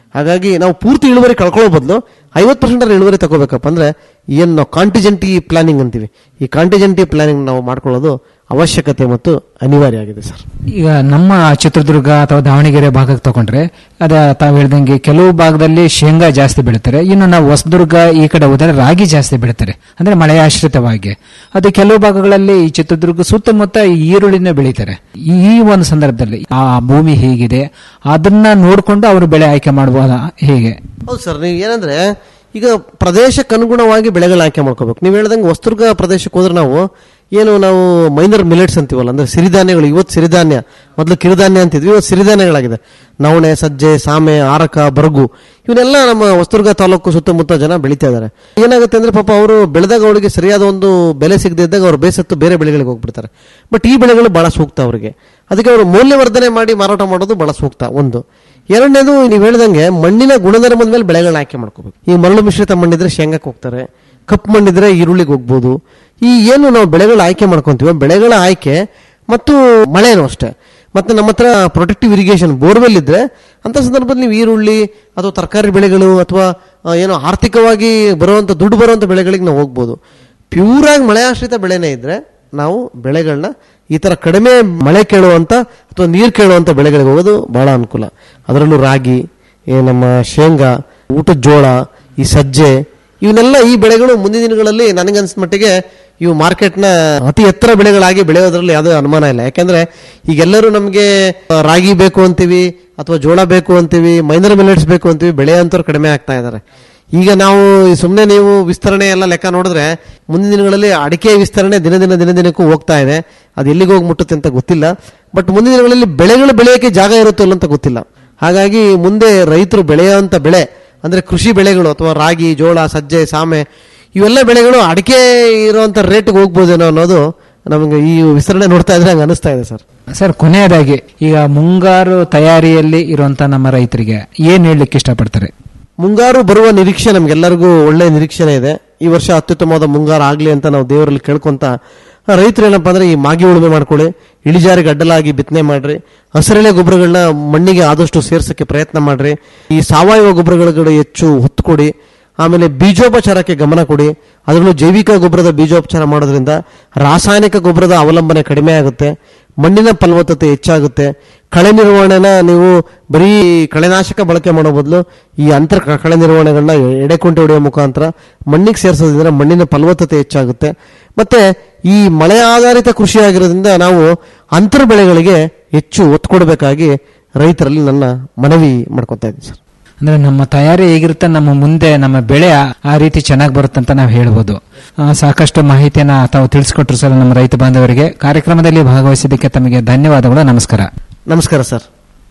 Speaker 14: ಹಾಗಾಗಿ ನಾವು ಪೂರ್ತಿ ಇಳುವರಿ ಕಳ್ಕೊಳ್ಳೋ ಬದಲು ಐವತ್ತು ಪರ್ಸೆಂಟ್ ಇಳುವರಿ ತಗೋಬೇಕಪ್ಪ ಅಂದ್ರೆ ಏನು ನಾವು ಕಾಂಟಿಜೆಂಟಿ ಪ್ಲಾನಿಂಗ್ ಅಂತೀವಿ ಈ ಕಾಂಟಿಜೆಂಟಿ ಪ್ಲಾನಿಂಗ್ ನಾವು ಮಾಡ್ಕೊಳ್ಳೋದು ಅವಶ್ಯಕತೆ ಮತ್ತು ಅನಿವಾರ್ಯ ಆಗಿದೆ ಸರ್
Speaker 13: ಈಗ ನಮ್ಮ ಚಿತ್ರದುರ್ಗ ಅಥವಾ ದಾವಣಗೆರೆ ಭಾಗಕ್ಕೆ ತಗೊಂಡ್ರೆ ಅದ ತಾವು ಹೇಳ್ದಂಗೆ ಕೆಲವು ಭಾಗದಲ್ಲಿ ಶೇಂಗಾ ಜಾಸ್ತಿ ಬೆಳೀತಾರೆ ಇನ್ನು ನಾವು ಹೊಸದುರ್ಗ ಈ ಕಡೆ ಹೋದರೆ ರಾಗಿ ಜಾಸ್ತಿ ಬೆಳೀತಾರೆ ಅಂದ್ರೆ ಮಳೆ ಆಶ್ರಿತವಾಗಿ ಅದು ಕೆಲವು ಭಾಗಗಳಲ್ಲಿ ಈ ಚಿತ್ರದುರ್ಗ ಸುತ್ತಮುತ್ತ ಈ ಈರುಳ್ಳಿನ ಬೆಳೀತಾರೆ ಈ ಒಂದು ಸಂದರ್ಭದಲ್ಲಿ ಆ ಭೂಮಿ ಹೇಗಿದೆ ಅದನ್ನ ನೋಡಿಕೊಂಡು ಅವರು ಬೆಳೆ ಆಯ್ಕೆ ಮಾಡಬಹುದಾ ಹೇಗೆ
Speaker 14: ಹೌದು ಸರ್ ನೀವು ಏನಂದ್ರೆ ಈಗ ಪ್ರದೇಶಕ್ಕೆ ಅನುಗುಣವಾಗಿ ಬೆಳೆಗಳ ಆಯ್ಕೆ ಮಾಡ್ಕೋಬೇಕು ನೀವು ಹೇಳ್ದಂಗೆ ಹೊಸದುರ್ಗ ಪ್ರದೇಶಕ್ಕೆ ಹೋದ್ರೆ ನಾವು ಏನು ನಾವು ಮೈನರ್ ಮಿಲೆಟ್ಸ್ ಅಂತೀವಲ್ಲ ಅಂದ್ರೆ ಸಿರಿಧಾನ್ಯಗಳು ಇವತ್ತು ಸಿರಿಧಾನ್ಯ ಮೊದಲು ಕಿರುಧಾನ್ಯ ಅಂತಿದ್ವಿ ಇವತ್ತು ಸಿರಿಧಾನ್ಯಗಳಾಗಿದೆ ನವಣೆ ಸಜ್ಜೆ ಸಾಮೆ ಆರಕ ಬರಗು ಇವನ್ನೆಲ್ಲ ನಮ್ಮ ಹೊಸದುರ್ಗ ತಾಲೂಕು ಸುತ್ತಮುತ್ತ ಜನ ಬೆಳೀತಾ ಇದ್ದಾರೆ ಏನಾಗುತ್ತೆ ಅಂದ್ರೆ ಪಾಪ ಅವರು ಬೆಳೆದಾಗ ಅವರಿಗೆ ಸರಿಯಾದ ಒಂದು ಬೆಲೆ ಸಿಗದೆ ಇದ್ದಾಗ ಅವ್ರು ಬೇಸತ್ತು ಬೇರೆ ಬೆಳೆಗಳಿಗೆ ಹೋಗ್ಬಿಡ್ತಾರೆ ಬಟ್ ಈ ಬೆಳೆಗಳು ಬಹಳ ಸೂಕ್ತ ಅವರಿಗೆ ಅದಕ್ಕೆ ಅವರು ಮೌಲ್ಯವರ್ಧನೆ ಮಾಡಿ ಮಾರಾಟ ಮಾಡೋದು ಬಹಳ ಸೂಕ್ತ ಒಂದು ಎರಡನೇದು ನೀವು ಹೇಳ್ದಂಗೆ ಮಣ್ಣಿನ ಗುಣಧರ್ಮದ ಮೇಲೆ ಬೆಳೆಗಳನ್ನ ಆಯ್ಕೆ ಮಾಡ್ಕೋಬೇಕು ಈ ಮರಳು ಮಿಶ್ರಿತ ಮಣ್ಣಿದ್ರೆ ಶೇಂಗಾಕ್ಕೆ ಹೋಗ್ತಾರೆ ಕಪ್ಪು ಮಣ್ಣಿದ್ರೆ ಈರುಳ್ಳಿಗೆ ಹೋಗ್ಬೋದು ಈ ಏನು ನಾವು ಬೆಳೆಗಳ ಆಯ್ಕೆ ಮಾಡ್ಕೊಂತೀವಿ ಬೆಳೆಗಳ ಆಯ್ಕೆ ಮತ್ತು ಮಳೆನೂ ಅಷ್ಟೇ ಮತ್ತೆ ನಮ್ಮ ಹತ್ರ ಪ್ರೊಟೆಕ್ಟಿವ್ ಇರಿಗೇಷನ್ ಬೋರ್ವೆಲ್ ಇದ್ರೆ ಅಂತ ಸಂದರ್ಭದಲ್ಲಿ ನೀವು ಈರುಳ್ಳಿ ಅಥವಾ ತರಕಾರಿ ಬೆಳೆಗಳು ಅಥವಾ ಆ, ಏನೋ ಆರ್ಥಿಕವಾಗಿ ಬರುವಂತ ದುಡ್ಡು ಬರುವಂತ ಬೆಳೆಗಳಿಗೆ ನಾವು ಹೋಗ್ಬೋದು ಪ್ಯೂರ್ ಆಗಿ ಮಳೆ ಆಶ್ರಿತ ಬೆಳೆನೇ ಇದ್ರೆ ನಾವು ಬೆಳೆಗಳನ್ನ ಈ ತರ ಕಡಿಮೆ ಮಳೆ ಕೇಳುವಂತ ಅಥವಾ ನೀರು ಕೇಳುವಂತ ಬೆಳೆಗಳಿಗೆ ಹೋಗೋದು ಬಹಳ ಅನುಕೂಲ ಅದರಲ್ಲೂ ರಾಗಿ ಈ ನಮ್ಮ ಶೇಂಗಾ ಊಟದ ಜೋಳ ಈ ಸಜ್ಜೆ ಇವನ್ನೆಲ್ಲ ಈ ಬೆಳೆಗಳು ಮುಂದಿನ ದಿನಗಳಲ್ಲಿ ನನಗನ್ಸಿದ ಮಟ್ಟಿಗೆ ಇವು ಮಾರ್ಕೆಟ್ನ ಅತಿ ಎತ್ತರ ಬೆಳೆಗಳಾಗಿ ಬೆಳೆಯೋದ್ರಲ್ಲಿ ಯಾವುದೇ ಅನುಮಾನ ಇಲ್ಲ ಯಾಕೆಂದ್ರೆ ಈಗೆಲ್ಲರೂ ನಮಗೆ ರಾಗಿ ಬೇಕು ಅಂತೀವಿ ಅಥವಾ ಜೋಳ ಬೇಕು ಅಂತೀವಿ ಮೈನರ್ ಮಿಲೆಟ್ಸ್ ಬೇಕು ಅಂತೀವಿ ಬೆಳೆಯಂತವ್ರು ಕಡಿಮೆ ಆಗ್ತಾ ಇದ್ದಾರೆ ಈಗ ನಾವು ಸುಮ್ಮನೆ ನೀವು ವಿಸ್ತರಣೆ ಎಲ್ಲ ಲೆಕ್ಕ ನೋಡಿದ್ರೆ ಮುಂದಿನ ದಿನಗಳಲ್ಲಿ ಅಡಿಕೆ ವಿಸ್ತರಣೆ ದಿನ ದಿನ ದಿನ ದಿನಕ್ಕೂ ಹೋಗ್ತಾ ಇದೆ ಅದು ಎಲ್ಲಿಗೆ ಹೋಗಿ ಮುಟ್ಟುತ್ತೆ ಅಂತ ಗೊತ್ತಿಲ್ಲ ಬಟ್ ಮುಂದಿನ ದಿನಗಳಲ್ಲಿ ಬೆಳೆಗಳು ಬೆಳೆಯೋಕೆ ಜಾಗ ಇರುತ್ತೋ ಇಲ್ಲ ಅಂತ ಗೊತ್ತಿಲ್ಲ ಹಾಗಾಗಿ ಮುಂದೆ ರೈತರು ಬೆಳೆಯುವಂತ ಬೆಳೆ ಅಂದ್ರೆ ಕೃಷಿ ಬೆಳೆಗಳು ಅಥವಾ ರಾಗಿ ಜೋಳ ಸಜ್ಜೆ ಸಾಮೆ ಇವೆಲ್ಲ ಬೆಳೆಗಳು ಅಡಿಕೆ ಇರುವಂತ ರೇಟ್ಗೆ ಹೋಗ್ಬೋದೇನೋ ಅನ್ನೋದು ನಮಗೆ ಈ ವಿಸ್ತರಣೆ ನೋಡ್ತಾ ಇದ್ರೆ ಹಂಗೆ ಅನಿಸ್ತಾ ಇದೆ ಸರ್
Speaker 13: ಸರ್ ಕೊನೆಯದಾಗಿ ಈಗ ಮುಂಗಾರು ತಯಾರಿಯಲ್ಲಿ ಇರುವಂತ ನಮ್ಮ ರೈತರಿಗೆ ಏನ್ ಹೇಳಲಿಕ್ಕೆ ಇಷ್ಟಪಡ್ತಾರೆ
Speaker 14: ಮುಂಗಾರು ಬರುವ ನಿರೀಕ್ಷೆ ನಮ್ಗೆಲ್ಲರಿಗೂ ಒಳ್ಳೆ ನಿರೀಕ್ಷೆನೇ ಇದೆ ಈ ವರ್ಷ ಅತ್ಯುತ್ತಮವಾದ ಮುಂಗಾರು ಆಗ್ಲಿ ಅಂತ ನಾವು ದೇವರಲ್ಲಿ ಕೇಳ್ಕೊಂತ ರೈತರು ಏನಪ್ಪಾ ಅಂದ್ರೆ ಈ ಮಾಗಿ ಉಳುಮೆ ಮಾಡ್ಕೊಳ್ಳಿ ಇಳಿಜಾರಿಗೆ ಅಡ್ಡಲಾಗಿ ಬಿತ್ತನೆ ಮಾಡ್ರಿ ಹಸಿರೆಳೆ ಗೊಬ್ಬರಗಳನ್ನ ಮಣ್ಣಿಗೆ ಆದಷ್ಟು ಸೇರ್ಸಕ್ಕೆ ಪ್ರಯತ್ನ ಮಾಡ್ರಿ ಈ ಸಾವಯವ ಗೊಬ್ಬರಗಳ ಹೆಚ್ಚು ಒತ್ತು ಕೊಡಿ ಆಮೇಲೆ ಬೀಜೋಪಚಾರಕ್ಕೆ ಗಮನ ಕೊಡಿ ಅದರಲ್ಲೂ ಜೈವಿಕ ಗೊಬ್ಬರದ ಬೀಜೋಪಚಾರ ಮಾಡೋದ್ರಿಂದ ರಾಸಾಯನಿಕ ಗೊಬ್ಬರದ ಅವಲಂಬನೆ ಕಡಿಮೆ ಆಗುತ್ತೆ ಮಣ್ಣಿನ ಫಲವತ್ತತೆ ಹೆಚ್ಚಾಗುತ್ತೆ ಕಳೆ ನಿರ್ವಹಣೆನ ನೀವು ಬರೀ ಕಳೆನಾಶಕ ಬಳಕೆ ಮಾಡೋ ಬದಲು ಈ ಅಂತರ ಕ- ಕಳೆ ನಿರ್ವಹಣೆಗಳನ್ನ ಎಡೆಕೊಂಟೆ ಹೊಡೆಯೋ ಮುಖಾಂತರ ಮಣ್ಣಿಗೆ ಸೇರಿಸೋದ್ರಿಂದ ಮಣ್ಣಿನ ಫಲವತ್ತತೆ ಹೆಚ್ಚಾಗುತ್ತೆ ಮತ್ತೆ ಈ ಮಳೆ ಆಧಾರಿತ ಕೃಷಿ ಆಗಿರೋದ್ರಿಂದ ನಾವು ಅಂತರ ಬೆಳೆಗಳಿಗೆ ಹೆಚ್ಚು ಒತ್ತು ಕೊಡಬೇಕಾಗಿ ರೈತರಲ್ಲಿ ನನ್ನ ಮನವಿ ಮಾಡ್ಕೊತಾ ಇದ್ದೀನಿ ಸರ್
Speaker 13: ಅಂದ್ರೆ ನಮ್ಮ ತಯಾರಿ ಹೇಗಿರುತ್ತೆ ನಮ್ಮ ಮುಂದೆ ನಮ್ಮ ಬೆಳೆ ಆ- ಆ ರೀತಿ ಚೆನ್ನಾಗಿ ಬರುತ್ತೆ ಅಂತ ನಾವು ಹೇಳ್ಬೋದು ಆ, ಸಾಕಷ್ಟು ಮಾಹಿತಿಯನ್ನ ತಾವು ತಿಳಿಸ್ಕೊಟ್ರು ಸರ್ ನಮ್ಮ ರೈತ ಬಾಂಧವರಿಗೆ ಕಾರ್ಯಕ್ರಮದಲ್ಲಿ ಭಾಗವಹಿಸಿದ್ದಕ್ಕೆ ತಮಗೆ ಧನ್ಯವಾದಗಳು ನಮಸ್ಕಾರ
Speaker 14: ನಮಸ್ಕಾರ ಸರ್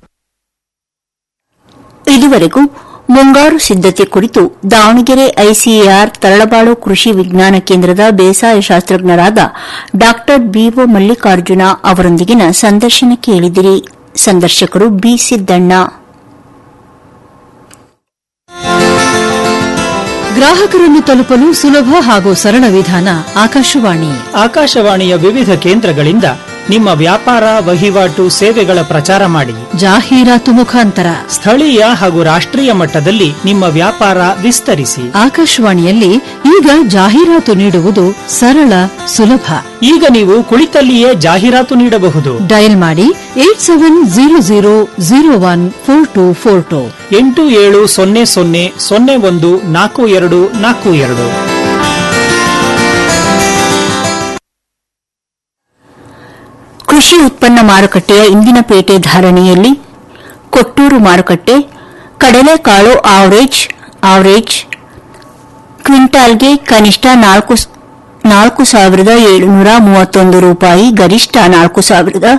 Speaker 11: ಇದುವರೆಗೂ ಮುಂಗಾರು ಸಿದ್ದತೆ ಕುರಿತು ದಾವಣಗೆರೆ ಐಸಿಎಆರ್ ತರಳಬಾಳು ಕೃಷಿ ವಿಜ್ಞಾನ ಕೇಂದ್ರದ ಬೇಸಾಯ ಶಾಸ್ತ್ರಜ್ಞರಾದ ಡಾ ಬಿಒ ಮಲ್ಲಿಕಾರ್ಜುನ ಅವರೊಂದಿಗಿನ ಸಂದರ್ಶನ ಕೇಳಿದಿರಿ ಸಂದರ್ಶಕರು ಬಿ ಸಿದ್ದಣ್ಣ
Speaker 15: ಗ್ರಾಹಕರನ್ನು ತಲುಪಲು ಸುಲಭ ಹಾಗೂ ಸರಳ ವಿಧಾನ ಆಕಾಶವಾಣಿ
Speaker 16: ಆಕಾಶವಾಣಿಯ ವಿವಿಧ ಕೇಂದ್ರಗಳಿಂದ ನಿಮ್ಮ ವ್ಯಾಪಾರ ವಹಿವಾಟು ಸೇವೆಗಳ ಪ್ರಚಾರ ಮಾಡಿ
Speaker 15: ಜಾಹೀರಾತು ಮುಖಾಂತರ
Speaker 16: ಸ್ಥಳೀಯ ಹಾಗೂ ರಾಷ್ಟ್ರೀಯ ಮಟ್ಟದಲ್ಲಿ ನಿಮ್ಮ ವ್ಯಾಪಾರ ವಿಸ್ತರಿಸಿ
Speaker 15: ಆಕಾಶವಾಣಿಯಲ್ಲಿ ಈಗ ಜಾಹೀರಾತು ನೀಡುವುದು ಸರಳ ಸುಲಭ
Speaker 16: ಈಗ ನೀವು ಕುಳಿತಲ್ಲಿಯೇ ಜಾಹೀರಾತು ನೀಡಬಹುದು
Speaker 15: ಡಯಲ್ ಮಾಡಿ eight seven zero zero zero one four two four two
Speaker 16: ಎಂಟು ಏಳು ಸೊನ್ನೆ ಸೊನ್ನೆ ಸೊನ್ನೆ ಒಂದು ನಾಲ್ಕು ಎರಡು ನಾಲ್ಕು ಎರಡು
Speaker 11: ಕೃಷಿ ಉತ್ಪನ್ನ ಮಾರುಕಟ್ಟೆಯ ಇಂದಿನ ಪೇಟೆ ಧಾರಣೆಯಲ್ಲಿ ಕೊಟ್ಟೂರು ಮಾರುಕಟ್ಟೆ ಕಡಲೆಕಾಳು ಆವರೇಜ್ ಆವರೇಜ್ ಕ್ವಿಂಟಾಲ್ಗೆ ಕನಿಷ್ಠ ನಾಲ್ಕು ಸ- ನಾಲ್ಕು ಸಾವಿರದ ಏಳುನೂರ ಮೂವತ್ತೊಂದು ರೂಪಾಯಿ ಗರಿಷ್ಠ ನಾಲ್ಕು ಸಾವಿರದ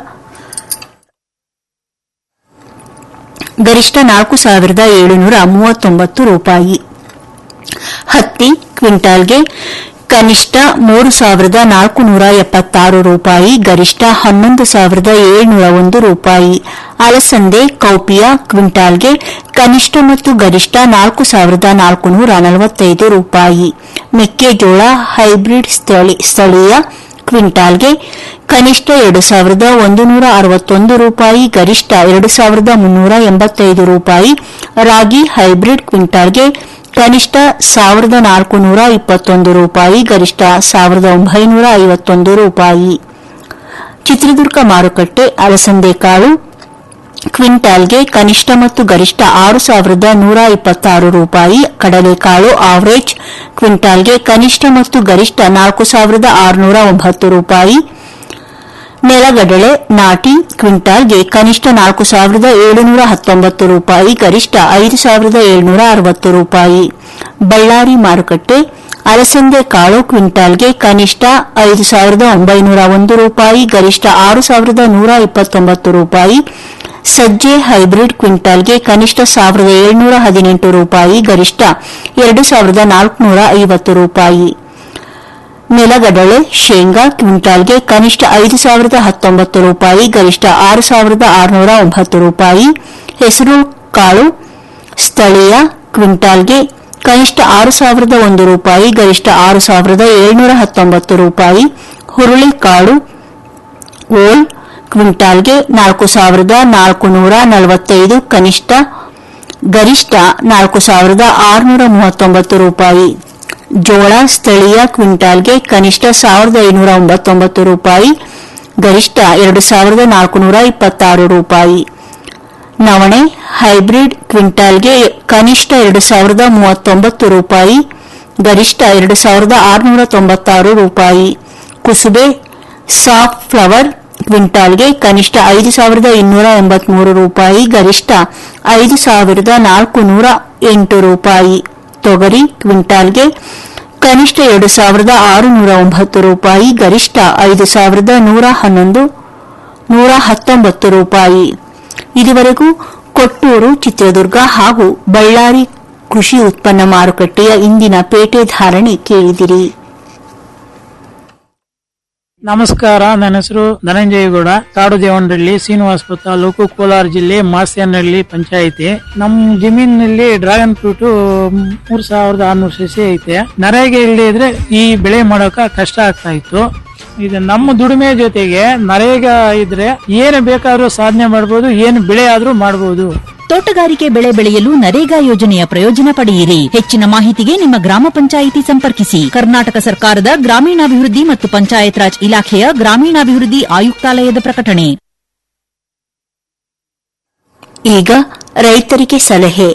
Speaker 11: ಗರಿಷ್ಠ ನಾಲ್ಕು ಸಾವಿರದ ಏಳುನೂರ ಮೂವತ್ತೊಂಬತ್ತು ರೂಪಾಯಿ ಹತ್ತಿ ಕ್ವಿಂಟಾಲ್ಗೆ ಕನಿಷ್ಠ ಮೂರು ಸಾವಿರದ ನಾಲ್ಕು ನೂರ ಎಪ್ಪತ್ತಾರು ರೂಪಾಯಿ ಗರಿಷ್ಠ ಹನ್ನೊಂದು ಸಾವಿರದ ಏಳ್ನೂರ ಒಂದು ರೂಪಾಯಿ ಅಲಸಂದೆ ಕೌಪಿಯ ಕ್ವಿಂಟಾಲ್ಗೆ ಕನಿಷ್ಠ ಮತ್ತು ಗರಿಷ್ಠ ನಾಲ್ಕು ಸಾವಿರದ ನಾಲ್ಕು ನೂರ ನಲವತ್ತೈದು ರೂಪಾಯಿ ಮೆಕ್ಕೆಜೋಳ ಹೈಬ್ರಿಡ್ ಸ್ಥಳಿ- ಸ್ಥಳೀಯ ಕ್ವಿಂಟಾಲ್ಗೆ ಕನಿಷ್ಠ ಎರಡು ಸಾವಿರದ ಒಂದು ನೂರ ಅರವತ್ತೊಂದು ರೂಪಾಯಿ ಗರಿಷ್ಠ ಎರಡು ಸಾವಿರದ ಮುನ್ನೂರ ಎಂಬತ್ತೈದು ರೂಪಾಯಿ ರಾಗಿ ಹೈಬ್ರಿಡ್ ಕ್ವಿಂಟಾಲ್ಗೆ ಕನಿಷ್ಠ ಸಾವಿರದ ನಾಲ್ಕು ನೂರ ಇಪ್ಪತ್ತೊಂದು ರೂಪಾಯಿ ಗರಿಷ್ಠ ಸಾವಿರದ ಒಂಬೈನೂರ ಐವತ್ತೊಂದು ರೂಪಾಯಿ ಚಿತ್ರದುರ್ಗ ಮಾರುಕಟ್ಟೆ ಅಲಸಂದೆ ಕಾಳು ಕ್ವಿಂಟಾಲ್ಗೆ ಕನಿಷ್ಠ ಮತ್ತು ಗರಿಷ್ಠ ಆರು ಸಾವಿರದ ನೂರ ಇಪ್ಪತ್ತಾರು ರೂಪಾಯಿ ಕಡಲೆಕಾಳು ಆವರೇಜ್ ಕ್ವಿಂಟಾಲ್ಗೆ ಕನಿಷ್ಠ ಮತ್ತು ಗರಿಷ್ಠ ನಾಲ್ಕು ಸಾವಿರದ ಆರುನೂರ ಒಂಬತ್ತು ರೂಪಾಯಿ ನೆಲಗಡಲೆ ನಾಟಿ ಕ್ವಿಂಟಾಲ್ಗೆ ಕನಿಷ್ಠ ನಾಲ್ಕು ಸಾವಿರದ ಏಳುನೂರ ಹತ್ತೊಂಬತ್ತು ರೂಪಾಯಿ ಗರಿಷ್ಠ ಐದು ಸಾವಿರದ ಏಳುನೂರ ಅರವತ್ತು ರೂಪಾಯಿ ಬಳ್ಳಾರಿ ಮಾರುಕಟ್ಟೆ ಅಲಸಂದೆ ಕಾಳು ಕ್ವಿಂಟಾಲ್ಗೆ ಕನಿಷ್ಠ ಐದು ಸಾವಿರದ ಒಂಬೈನೂರ ಒಂದು ರೂಪಾಯಿ ಗರಿಷ್ಠ ಆರು ಸಾವಿರದ ನೂರ ಇಪ್ಪತ್ತೊಂಬತ್ತು ರೂಪಾಯಿ ಸಜ್ಜೆ ಹೈಬ್ರಿಡ್ ಕ್ವಿಂಟಾಲ್ಗೆ ಕನಿಷ್ಠ ಸಾವಿರದ ಏಳುನೂರ ಹದಿನೆಂಟು ರೂಪಾಯಿ ಗರಿಷ್ಠ ಎರಡು ಸಾವಿರದ ನಾಲ್ಕುನೂರ ಐವತ್ತು ರೂಪಾಯಿ ನೆಲಗಡಲೆ ಶೇಂಗಾ ಕ್ವಿಂಟಾಲ್ಗೆ ಕನಿಷ್ಠ ಐದು ಸಾವಿರದ ಹತ್ತೊಂಬತ್ತು ರೂಪಾಯಿ ಗರಿಷ್ಠ ಆರು ಸಾವಿರದ ಆರುನೂರ ಒಂಬತ್ತು ರೂಪಾಯಿ ಹೆಸರು ಕಾಳು ಸ್ಥಳೀಯ ಕ್ವಿಂಟಾಲ್ಗೆ ಕನಿಷ್ಠ ಆರು ಸಾವಿರದ ಒಂದು ರೂಪಾಯಿ ಗರಿಷ್ಠ ಆರು ಸಾವಿರದ ಏಳುನೂರ ಹತ್ತೊಂಬತ್ತು ರೂಪಾಯಿ ಹುರುಳಿ ಕಾಳು ಓಲ್ ಕ್ವಿಂಟಾಲ್ಗೆ ನಾಲ್ಕು ಸಾವಿರದ ನಾಲ್ಕು ನೂರ ನಲವತ್ತೈದು ಕನಿಷ್ಠ ಗರಿಷ್ಠ ನಾಲ್ಕು ಸಾವಿರದ ಆರುನೂರ ಮೂವತ್ತೊಂಬತ್ತು ರೂಪಾಯಿ ಜೋಳ ಸ್ಥಳೀಯ ಕ್ವಿಂಟಾಲ್ಗೆ ಕನಿಷ್ಠ ಸಾವಿರದ ಐನೂರ ಒಂಬತ್ತೊಂಬತ್ತು ರೂಪಾಯಿ ಗರಿಷ್ಠ ಎರಡು ಸಾವಿರದ ನಾಲ್ಕುನೂರ ಇಪ್ಪತ್ತಾರು ರೂಪಾಯಿ ನವಣೆ ಹೈಬ್ರಿಡ್ ಕ್ವಿಂಟಾಲ್ಗೆ ಕನಿಷ್ಠ ಎರಡು ಸಾವಿರದ ಮೂವತ್ತೊಂಬತ್ತು ರೂಪಾಯಿ ಗರಿಷ್ಠ ಎರಡು ಸಾವಿರದ ಆರುನೂರ ತೊಂಬತ್ತಾರು ರೂಪಾಯಿ ಕುಸುಬೆ ಸಾಫ್ಟ್ ಫ್ಲವರ್ ಕ್ವಿಂಟಾಲ್ಗೆ ಕನಿಷ್ಠ ಐದು ಸಾವಿರದ ಇನ್ನೂರ ಎಂಬತ್ಮೂರು ರೂಪಾಯಿ ಗರಿಷ್ಠ ಐದು ಸಾವಿರದ ನಾಲ್ಕು ನೂರ ಎಂಟು ರೂಪಾಯಿ ತೊಗರಿ ಕ್ವಿಂಟಾಲ್ಗೆ ಕನಿಷ್ಠ ಎರಡು ಸಾವಿರದ ಆರುನೂರ ಒಂಬತ್ತು ರೂಪಾಯಿ ಗರಿಷ್ಠ ಐದು ಸಾವಿರದ ನೂರ ಹನ್ನೊಂದು ನೂರ ಹತ್ತೊಂಬತ್ತು ರೂಪಾಯಿ ಇದುವರೆಗೂ ಕೊಟ್ಟೂರು ಚಿತ್ರದುರ್ಗ ಹಾಗೂ ಬಳ್ಳಾರಿ ಕೃಷಿ ಉತ್ಪನ್ನ ಮಾರುಕಟ್ಟೆಯ ಇಂದಿನ ಪೇಟೆ ಧಾರಣೆ ಕೇಳಿದಿರಿ
Speaker 17: ನಮಸ್ಕಾರ ನನ್ನ ಹೆಸರು ಧನಂಜಯಗೌಡ ಕಾಡುದೇವನಹಳ್ಳಿ ಶ್ರೀನಿವಾಸಪುರ ತಾಲೂಕು ಕೋಲಾರ ಜಿಲ್ಲೆ ಮಾಸ್ಯನಹಳ್ಳಿ ಪಂಚಾಯಿತಿ ನಮ್ಮ ಜಮೀನಿನಲ್ಲಿ ಡ್ರ್ಯಾಗನ್ ಫ್ರೂಟ್ ಮೂರ್ ಸಾವಿರದ ಆರ್ನೂರು ಸಸಿ ಐತೆ ನರೇಗೆ ಇಲ್ಲದೆ ಇದ್ರೆ ಈ ಬೆಳೆ ಮಾಡೋಕ ಕಷ್ಟ ಆಗ್ತಾ ಇತ್ತು ಇದು ನಮ್ಮ ದುಡಿಮೆ ಜೊತೆಗೆ ನರೇಗ ಇದ್ರೆ ಏನು ಬೇಕಾದ್ರೂ ಸಾಧನೆ ಮಾಡಬಹುದು ಏನು ಬೆಳೆ ಆದ್ರೂ ಮಾಡಬಹುದು
Speaker 18: ತೋಟಗಾರಿಕೆ ಬೆಳೆ ಬೆಳೆಯಲು ನರೇಗಾ ಯೋಜನೆಯ ಪ್ರಯೋಜನ ಪಡೆಯಿರಿ ಹೆಚ್ಚಿನ ಮಾಹಿತಿಗೆ ನಿಮ್ಮ ಗ್ರಾಮ ಪಂಚಾಯಿತಿ ಸಂಪರ್ಕಿಸಿ ಕರ್ನಾಟಕ ಸರ್ಕಾರದ ಗ್ರಾಮೀಣಾಭಿವೃದ್ಧಿ ಮತ್ತು ಪಂಚಾಯತ್ ರಾಜ್ ಇಲಾಖೆಯ ಗ್ರಾಮೀಣಾಭಿವೃದ್ಧಿ ಆಯುಕ್ತಾಲಯದ ಪ್ರಕಟಣೆ
Speaker 11: ಈಗ ರೈತರಿಗೆ ಸಲಹೆ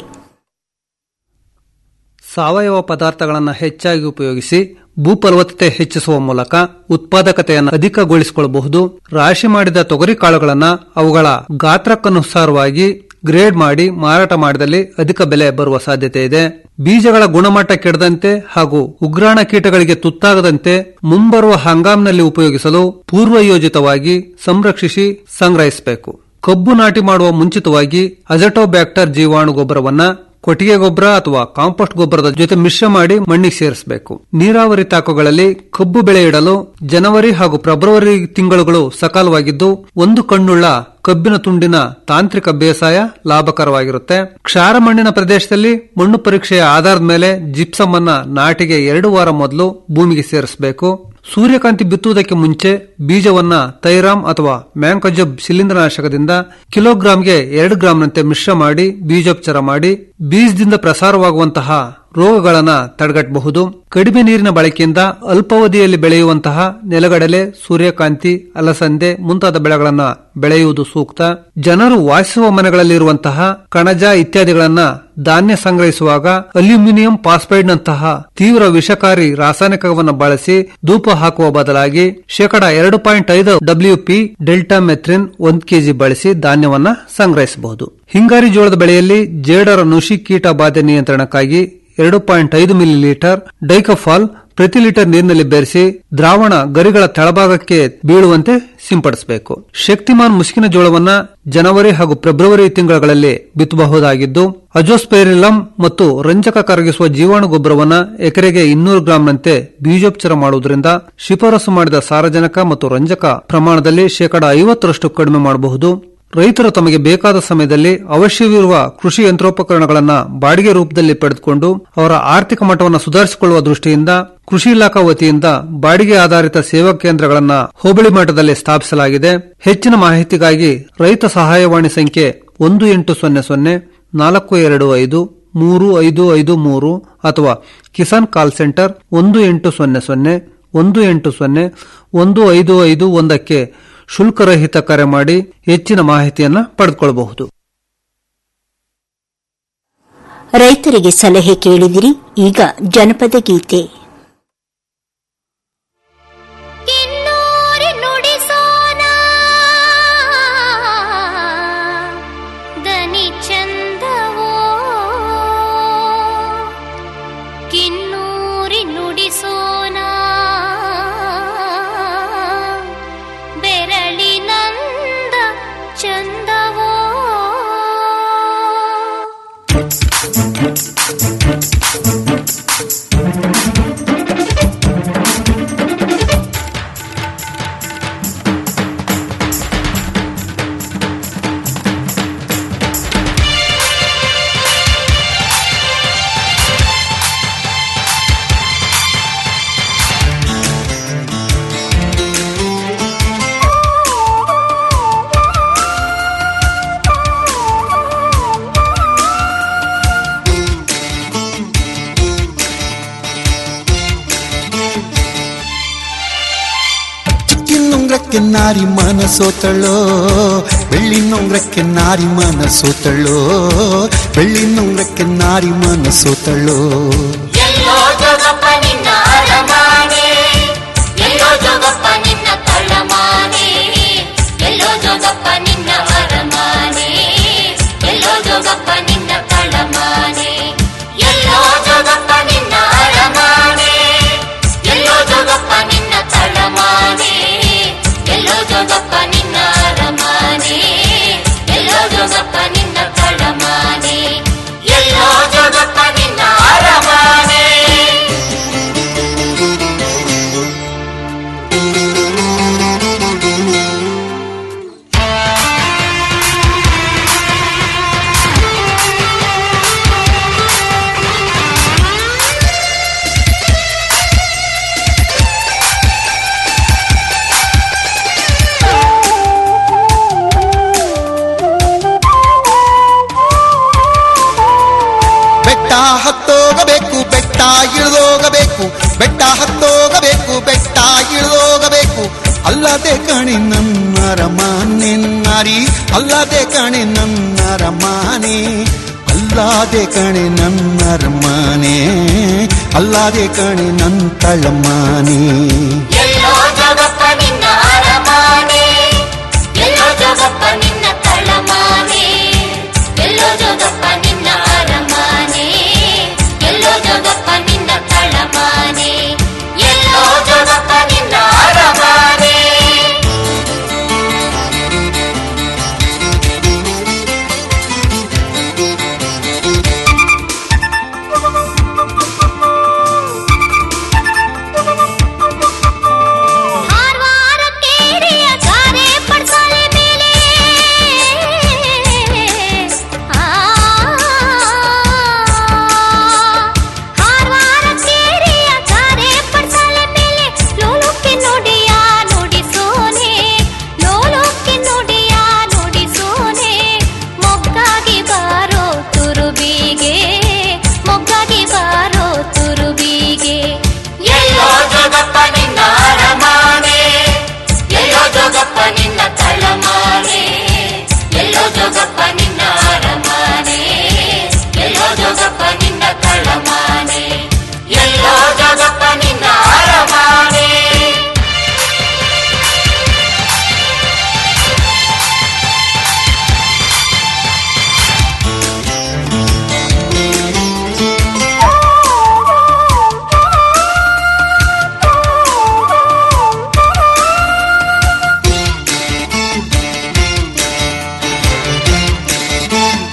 Speaker 19: ಸಾವಯವ ಪದಾರ್ಥಗಳನ್ನು ಹೆಚ್ಚಾಗಿ ಉಪಯೋಗಿಸಿ ಭೂಫಲವತ್ತತೆ ಹೆಚ್ಚಿಸುವ ಮೂಲಕ ಉತ್ಪಾದಕತೆಯನ್ನು ಅಧಿಕಗೊಳಿಸಿಕೊಳ್ಳಬಹುದು ರಾಶಿ ಮಾಡಿದ ತೊಗರಿ ಕಾಳುಗಳನ್ನು ಅವುಗಳ ಗಾತ್ರಕ್ಕನುಸಾರವಾಗಿ ಗ್ರೇಡ್ ಮಾಡಿ ಮಾರಾಟ ಮಾಡಿದಲ್ಲಿ ಅಧಿಕ ಬೆಲೆ ಬರುವ ಸಾಧ್ಯತೆ ಇದೆ ಬೀಜಗಳ ಗುಣಮಟ್ಟ ಕೆಡದಂತೆ ಹಾಗೂ ಉಗ್ರಾಣ ಕೀಟಗಳಿಗೆ ತುತ್ತಾಗದಂತೆ ಮುಂಬರುವ ಹಂಗಾಮಿನಲ್ಲಿ ಉಪಯೋಗಿಸಲು ಪೂರ್ವಯೋಜಿತವಾಗಿ ಸಂರಕ್ಷಿಸಿ ಸಂಗ್ರಹಿಸಬೇಕು ಕಬ್ಬು ನಾಟಿ ಮಾಡುವ ಮುಂಚಿತವಾಗಿ ಅಜಟೋಬ್ಯಾಕ್ಟರ್ ಜೀವಾಣು ಗೊಬ್ಬರವನ್ನ ಕೊಟ್ಟಿಗೆ ಗೊಬ್ಬರ ಅಥವಾ ಕಾಂಪೋಸ್ಟ್ ಗೊಬ್ಬರದ ಜೊತೆ ಮಿಶ್ರ ಮಾಡಿ ಮಣ್ಣಿಗೆ ಸೇರಿಸಬೇಕು ನೀರಾವರಿ ತಾಕುಗಳಲ್ಲಿ ಕಬ್ಬು ಬೆಳೆ ಇಡಲು ಜನವರಿ ಹಾಗೂ ಫೆಬ್ರವರಿ ತಿಂಗಳುಗಳು ಸಕಾಲವಾಗಿದ್ದು ಒಂದು ಕಣ್ಣುಳ್ಳ ಕಬ್ಬಿನ ತುಂಡಿನ ತಾಂತ್ರಿಕ ಬೇಸಾಯ ಲಾಭಕರವಾಗಿರುತ್ತೆ ಕ್ಷಾರ ಮಣ್ಣಿನ ಪ್ರದೇಶದಲ್ಲಿ ಮಣ್ಣು ಪರೀಕ್ಷೆಯ ಆಧಾರದ ಮೇಲೆ ಜಿಪ್ಸಮ್ ಅನ್ನ ನಾಟಿಗೆ ಎರಡು ವಾರ ಮೊದಲು ಭೂಮಿಗೆ ಸೇರಿಸಬೇಕು ಸೂರ್ಯಕಾಂತಿ ಬಿತ್ತುವುದಕ್ಕೆ ಮುಂಚೆ ಬೀಜವನ್ನ ತೈರಾಮ್ ಅಥವಾ ಮ್ಯಾಂಕಜಬ್ ಶಿಲೀಂಧ್ರನಾಶಕದಿಂದ ಕಿಲೋಗ್ರಾಂಗೆ ಎರಡು ಗ್ರಾಂನಂತೆ ಮಿಶ್ರ ಮಾಡಿ ಬೀಜೋಪಚಾರ ಮಾಡಿ ಬೀಜದಿಂದ ಪ್ರಸಾರವಾಗುವಂತಹ ರೋಗಗಳನ್ನ ತಡೆಗಟ್ಟಬಹುದು ಕಡಿಮೆ ನೀರಿನ ಬಳಕೆಯಿಂದ ಅಲ್ಪಾವಧಿಯಲ್ಲಿ ಬೆಳೆಯುವಂತಹ ನೆಲಗಡಲೆ ಸೂರ್ಯಕಾಂತಿ ಅಲಸಂದೆ ಮುಂತಾದ ಬೆಳೆಗಳನ್ನ ಬೆಳೆಯುವುದು ಸೂಕ್ತ ಜನರು ವಾಸಿಸುವ ಮನೆಗಳಲ್ಲಿರುವಂತಹ ಕಣಜ ಇತ್ಯಾದಿಗಳನ್ನ ಧಾನ್ಯ ಸಂಗ್ರಹಿಸುವಾಗ ಅಲ್ಯೂಮಿನಿಯಂ ಫಾಸ್ಫೈಡ್ ನಂತಹ ತೀವ್ರ ವಿಷಕಾರಿ ರಾಸಾಯನಿಕವನ್ನು ಬಳಸಿ ಧೂಪ ಹಾಕುವ ಬದಲಾಗಿ ಶೇಕಡ ಎರಡು ಪಾಯಿಂಟ್ ಐದು ಡಬ್ಲ್ಯೂಪಿ ಡೆಲ್ಟಾ ಮೆಥ್ರಿನ್ ಒಂದು ಕೆಜಿ ಬಳಸಿ ಧಾನ್ಯವನ್ನ ಸಂಗ್ರಹಿಸಬಹುದು ಹಿಂಗಾರಿ ಜೋಳದ ಬೆಳೆಯಲ್ಲಿ ಜೇಡರ ನುಷಿ ಕೀಟ ಬಾಧೆ ನಿಯಂತ್ರಣಕ್ಕಾಗಿ ಎರಡು ಪಾಯಿಂಟ್ ಐದು ಮಿಲಿ ಲೀಟರ್ ಡೈಕಫಾಲ್ ಪ್ರತಿ ಲೀಟರ್ ನೀರಿನಲ್ಲಿ ಬೆರೆಸಿ ದ್ರಾವಣ ಗರಿಗಳ ತೆಳಭಾಗಕ್ಕೆ ಬೀಳುವಂತೆ ಸಿಂಪಡಿಸಬೇಕು ಶಕ್ತಿಮಾನ್ ಮುಸುಕಿನ ಜೋಳವನ್ನ ಜನವರಿ ಹಾಗೂ ಫೆಬ್ರವರಿ ತಿಂಗಳುಗಳಲ್ಲಿ ಬಿತ್ತಬಹುದಾಗಿದ್ದು ಅಜೋಸ್ಪೈರಿಲಂ ಮತ್ತು ರಂಜಕ ಕರಗಿಸುವ ಜೀವಾಣು ಗೊಬ್ಬರವನ್ನ ಎಕರೆಗೆ ಇನ್ನೂರು ಗ್ರಾಂನಂತೆ ಬೀಜೋಪಚಾರ ಮಾಡುವುದರಿಂದ ಶಿಫಾರಸು ಮಾಡಿದ ಸಾರಜನಕ ಮತ್ತು ರಂಜಕ ಪ್ರಮಾಣದಲ್ಲಿ ಶೇಕಡ ಐವತ್ತರಷ್ಟು ಕಡಿಮೆ ಮಾಡಬಹುದು ರೈತರು ತಮಗೆ ಬೇಕಾದ ಸಮಯದಲ್ಲಿ ಅವಶ್ಯವಿರುವ ಕೃಷಿ ಯಂತ್ರೋಪಕರಣಗಳನ್ನು ಬಾಡಿಗೆ ರೂಪದಲ್ಲಿ ಪಡೆದುಕೊಂಡು ಅವರ ಆರ್ಥಿಕ ಮಟ್ಟವನ್ನು ಸುಧಾರಿಸಿಕೊಳ್ಳುವ ದೃಷ್ಟಿಯಿಂದ ಕೃಷಿ ಇಲಾಖಾ ವತಿಯಿಂದ ಬಾಡಿಗೆ ಆಧಾರಿತ ಸೇವಾ ಕೇಂದ್ರಗಳನ್ನು ಹೋಬಳಿ ಮಟ್ಟದಲ್ಲಿ ಸ್ಥಾಪಿಸಲಾಗಿದೆ ಹೆಚ್ಚಿನ ಮಾಹಿತಿಗಾಗಿ ರೈತ ಸಹಾಯವಾಣಿ ಸಂಖ್ಯೆ ಒಂದು ಎಂಟು ಸೊನ್ನೆ ಸೊನ್ನೆ ನಾಲ್ಕು ಎರಡು ಐದು ಮೂರು ಐದು ಐದು ಮೂರು ಅಥವಾ ಕಿಸಾನ್ ಕಾಲ್ ಸೆಂಟರ್ ಒಂದು ಎಂಟು ಸೊನ್ನೆ ಸೊನ್ನೆ ಒಂದು ಎಂಟು ಸೊನ್ನೆ ಒಂದು ಐದು ಐದು ಒಂದಕ್ಕೆ ಶುಲ್ಕರಹಿತ ಕರೆ ಮಾಡಿ ಹೆಚ್ಚಿನ ಮಾಹಿತಿಯನ್ನು ಪಡೆದುಕೊಳ್ಳಬಹುದು
Speaker 11: ರೈತರಿಗೆ ಸಲಹೆ ಕೇಳಿದಿರಿ ಈಗ ಜನಪದ ಗೀತೆ
Speaker 7: ಕಿನ್ನೂರಿ ನುಡಿಸೋಣ ದನಿ ಚಂದವೋ ಕಿನ್ನೂರಿ ನುಡಿಸೋಣ ಬೆರಳಿನಂದ ಚಂದವೋ
Speaker 20: ಚಿಕ್ಕಿನುಂಗ್ರಕ್ಕೆ ನಾರಿ ಮನಸೋತಳೋ ಬೆಳ್ಳಿನುಂಗ್ರಕ್ಕೆ ನಾರಿ ಮನಸೋತಳೋ ಬೆಳ್ಳಿನುಂಗ್ರಕ್ಕೆ ನಾರಿ ಮನಸೋತಳೋ
Speaker 7: ಎಲ್ಲೋ ಜೋಗಪ್ಪ ನಿನ್ನ ಅರಮಾನೆ ಎಲ್ಲೋ ಜೋಗಪ್ಪ ನಿನ್ನ ತಳಮಾನೆ ಎಲ್ಲೋ ಜೋಗಪ್ಪ ನಿನ್ನ ಅರಮಾನೆ ಎಲ್ಲೋ ಜೋಗಪ್ಪ ನಿನ್ನ ತಳಮಾನೆ ಎಲ್ಲೋ ಜೋಗಪ್ಪ ನಿನ್ನ ಅರಮಾನೆ ಎಲ್ಲೋ ಜೋಗಪ್ಪ ನಿನ್ನ ತಳಮಾನೆ ಎಲ್ಲೋ ಜೋಗಪ್ಪ ನಿನ್ನ ಅರಮಾನೆ ಎಲ್ಲೋ ಜೋಗಪ್ಪ ನಿನ್ನ ತಳಮಾನೆ ಎಲ್ಲೋ ಜೋಗಪ್ಪ ನಿನ್ನ ಅರಮಾನೆ
Speaker 20: ಬೆಟ್ಟ ಹತ್ತೋಗಬೇಕು ಬೆಟ್ಟ ಇಳಿದೋಗಬೇಕು ಬೆಟ್ಟ ಹತ್ತೋಗಬೇಕು ಬೆಟ್ಟ ಇಳಿದೋಗಬೇಕು ಅಲ್ಲದೆ ಕಣೆ ನನ್ನ ರಮಾನೆ ನಾರಿ ಅಲ್ಲದೆ ಕಣೆ ನನ್ನ ರಮಾನೆ ಅಲ್ಲಾದೆ ಕಣೆ ನನ್ನ ರಮಾನೆ ಅಲ್ಲಾದೆ ಕಣೆ ನನ್ನ ತಳಮಾನೆ
Speaker 7: ಎಲ್ಲೋ ಜೋಗಪ್ಪ ನಿನ್ನ ಅರಮಾನೆ ಎಲ್ಲೋ ಜೋಗಪ್ಪ ನಿನ್ನ ತಳಮಾನೆ ಎಲ್ಲೋ ಜೋಗಪ್ಪ ನಿನ್ನ ಅರಮಾನೆ ಎಲ್ಲೋ ಜೋಗಪ್ಪ ನಿನ್ನ ತಳಮಾನೆ ಎಲ್ಲೋ ಜೋಗಪ್ಪ ನಿನ್ನ ಅರಮಾನೆ ಹಾರ್ವಾರ ಕೇರಿಯ ಗಾರೆ ಪಡ್ಸಾಲೆ ಮೇಲೆ ಆ ಹಾರ್ವಾರ ಕೇರಿಯ ಗಾರೆ ಪಡ್ಸಾಲೆ ಮೇಲೆ ಲೋಲೋಕ್ಕೆ ನುಡಿಯ ನುಡಿಸೋನೆ ಲೋಲೋಕ್ಕೆ ನುಡಿಯ ನುಡಿಸೋನೆ ಮೊಗ್ಗಾಗಿ ಬಾರೋ ತುರುಬಿಗೆ ಮೊಗ್ಗಾಗಿ ಬಾರೋ ತುರುಬಿಗೆ ಎಲ್ಲೋ ಜೋಗಪ್ಪ ನಿನ್ನ ಅರಮಾನೆ ಎಲ್ಲೋ ಜೋಗಪ್ಪ ನಿನ್ನ ತಳಮಾನೆ ಎಲ್ಲೋ ಜೋಗಪ್ಪ ನಿನ್ನ ಅರಮಾನೆ ಎಲ್ಲೋ ಜೋಗಪ್ಪ ನಿನ್ನ ತಳಮಾನೆ ಎಲ್ಲೋ ಜೋಗಪ್ಪ ನಿನ್ನ ಅರಮಾನೆ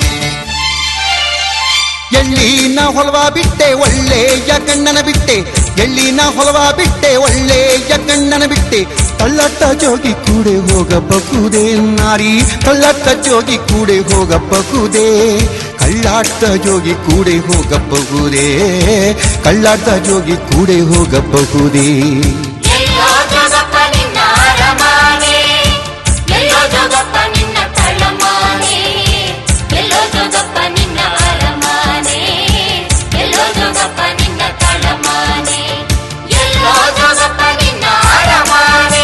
Speaker 20: ಎಳ್ಳಿನ ಹೊಲವ ಬಿಟ್ಟೆ ಒಳ್ಳೆಯ ಗಂಡನ ಬಿಟ್ಟೆ ಎಳ್ಳಿನ ಹೊಲವ ಬಿಟ್ಟೆ ಒಳ್ಳೆಯ ಗಂಡನ ಬಿಟ್ಟೆ ತಳ್ಳಟ್ಟ ಜೋಗಿ ಕೂಡೆ ಹೋಗಬಹುದೇ ನಾರಿ ತಳ್ಳಟ್ಟ ಜೋಗಿ ಕೂಡೆ ಹೋಗಬಹುದೇ ಕಳ್ಳಾಟ ಜೋಗಿ ಕೂಡೆ ಹೋಗಬಹುದೇ ಕಳ್ಳಾಟ ಜೋಗಿ ಕೂಡೆ ಹೋಗಬಹುದೇ
Speaker 7: ಎಲ್ಲೋ ಜೋಗಪ್ಪ ನಿನ್ನ ಅರಮಾನೆ ಎಲ್ಲೋ ಜೋಗಪ್ಪ ನಿನ್ನ ತಳಮಾನೆ ಎಲ್ಲೋ ಜೋಗಪ್ಪ ನಿನ್ನ ಅರಮಾನೆ ಎಲ್ಲೋ ಜೋಗಪ್ಪ ನಿನ್ನ ತಳಮಾನೆ ಎಲ್ಲೋ ಜೋಗಪ್ಪ ನಿನ್ನ ಅರಮಾನೆ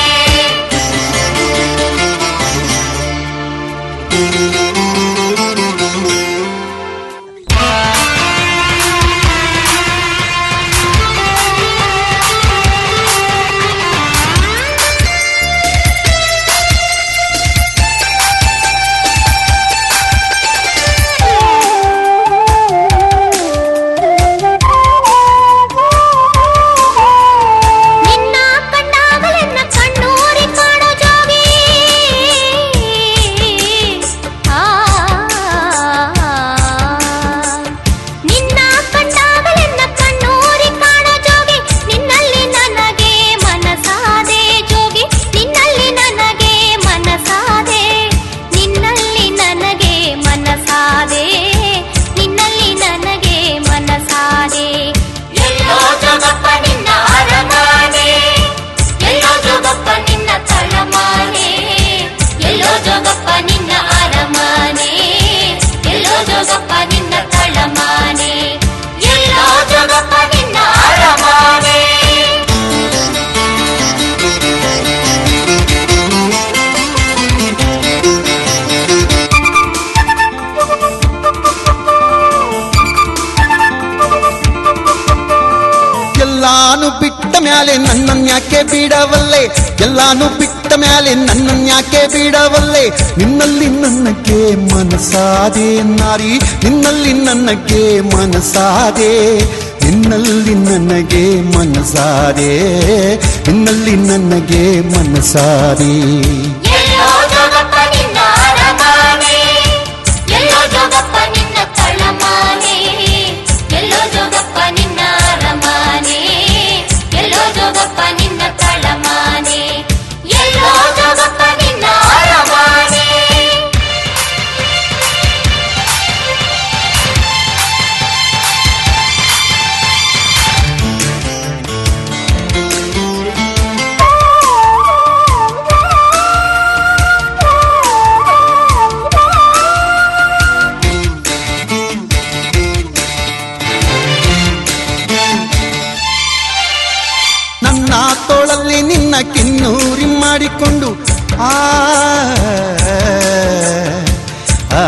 Speaker 7: ನಿನ್ನ ಕಣ್ಣಾಗಲೆನ್ನ ಕಣ್ಣೂರಿ ಕಾಣೋ ಜೋಗಿ ಆ ನಿನ್ನ ಕಣ್ಣಾಗಲೆನ್ನ ಕಣ್ಣೂರಿ ಕಾಣೋ ಜೋಗಿ ನಿನ್ನಲ್ಲಿ ನನಗೆ ಮನಸಾದೆ ಜೋಗಿ ನಿನ್ನಲ್ಲಿ ನನಗೆ ಮನಸಾದೆ ನಿನ್ನಲ್ಲಿ ನನಗೆ ಮನಸಾದೆ ನಿನ್ನಲ್ಲಿ ನನಗೆ ಮನಸಾದೆ ಎಲ್ಲೋ ಜೋಗಪ್ಪ ನಿನ್ನ ಅರಮಾನೆ ಎಲ್ಲೋ ಜೋಗಪ್ಪ ನಿನ್ನ ತಳಮಾನೆ ಎಲ್ಲೋ ಜೋಗಪ್ಪ ನಿನ್ನ ಅರಮಾನೆ ಎಲ್ಲೋ ಜೋಗಪ್ಪ ನಿನ್ನ ತಳಮಾನೆ ಎಲ್ಲೋ ಜೋಗಪ್ಪ ನಿನ್ನ ಅರಮಾನೆ
Speaker 20: ಎಲ್ಲಾನು ಬಿಟ್ಟ ಮ್ಯಾಲೆ ನನ್ನನ್ಯಾಕೆ ಬಿಡವಲ್ಲೆ ಎಲ್ಲಾನು ಬಿಟ್ಟ ಮ್ಯಾಲೆ ನನ್ನನ್ಯಾಕೆ ಬಿಡವಲ್ಲೆ ನಿನ್ನಲ್ಲಿ ನನ್ನಕ್ಕೆ ಮನಸಾದೆ ನಾರಿ ನಿನ್ನಲ್ಲಿ ನನ್ನಕ್ಕೆ ಮನಸಾದೆ ನಿನ್ನಲ್ಲಿ ನನಗೆ ಮನಸಾದೆ ನಿನ್ನಲ್ಲಿ ನನಗೆ ಮನಸಾದೆ
Speaker 7: ಎಲ್ಲೋ ಜೋಗಪ್ಪ ನಿನ್ನ ಅರಮಾನೆ ಎಲ್ಲೋ ಜೋಗಪ್ಪ ನಿನ್ನ ತಳಮಾನೆ ಎಲ್ಲೋ ಜೋಗಪ್ಪ ನಿನ್ನ ಅರಮಾನೆ ಎಲ್ಲೋ ಜೋಗಪ್ಪ ನಿನ್ನ ತಳಮಾನೆ ಎಲ್ಲೋ ಜೋಗಪ್ಪ ನಿನ್ನ ಅರಮಾನೆ
Speaker 20: ನನ್ನ ತೋಳಲ್ಲಿ ನಿನ್ನ ಕಿನ್ನೂರಿ ಮಾಡಿಕೊಂಡು ಆ ಆ,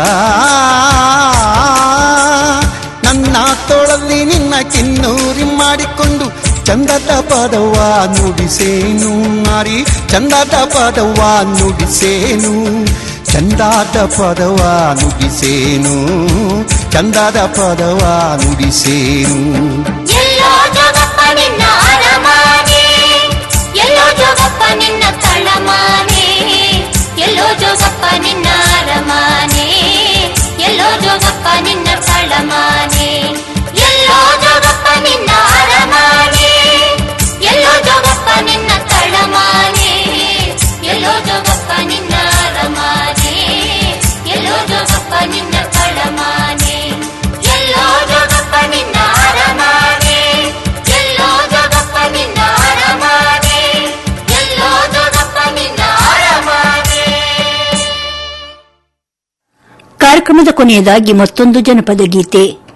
Speaker 20: ನನ್ನ ತೋಳಲ್ಲಿ ನಿನ್ನ ಕಿನ್ನೂರಿ ಮಾಡಿಕೊಂಡು ಚಂದದ ಪದವ ನುಡಿಸೇನು ನಾರಿ ಚಂದದ ಪದವ ನುಡಿಸೇನು ಚಂದಾದ ಪದವ ನುಡಿಸೇನು ಚಂದದ ಪದವ ನುಡಿಸೇನು
Speaker 7: ಎಲ್ಲೋ ಜೋಗಪ್ಪ ನಿನ್ನ ಅರಮಾನೆ ಎಲ್ಲೋ ಜೋಗಪ್ಪ ನಿನ್ನ ತಳಮಾನೆ ಎಲ್ಲೋ ಜೋಗಪ್ಪ ನಿನ್ನ ಅರಮಾನೆ ಎಲ್ಲೋ ಜೋಗಪ್ಪ ನಿನ್ನ ತಳಮಾನೆ ಎಲ್ಲೋ ಜೋಗಪ್ಪ ನಿನ್ನ ಅರಮಾನೆ ಎಲ್ಲೋ ಜೋಗಪ್ಪ ನಿನ್ನ ತಳಮಾನೆ ಎಲ್ಲೋ ಜೋಗಪ್ಪ ನಿನ್ನ ಅರಮಾನೆ ಎಲ್ಲೋ ಜೋಗಪ್ಪ ನಿನ್ನ ತಳಮಾನೆ ಎಲ್ಲೋ ಜೋಗಪ್ಪ ನಿನ್ನ ಅರಮಾನೆ ಎಲ್ಲೋ ಜೋಗಪ್ಪ ನಿನ್ನ ಅರಮಾನೆ ಎಲ್ಲೋ ಜೋಗಪ್ಪ ನಿನ್ನ ಅರಮಾನೆ
Speaker 11: ಕಾರ್ಯಕ್ರಮದ ಕೊನೆಯದಾಗಿ ಮತ್ತೊಂದು ಜನಪದ ಗೀತೆ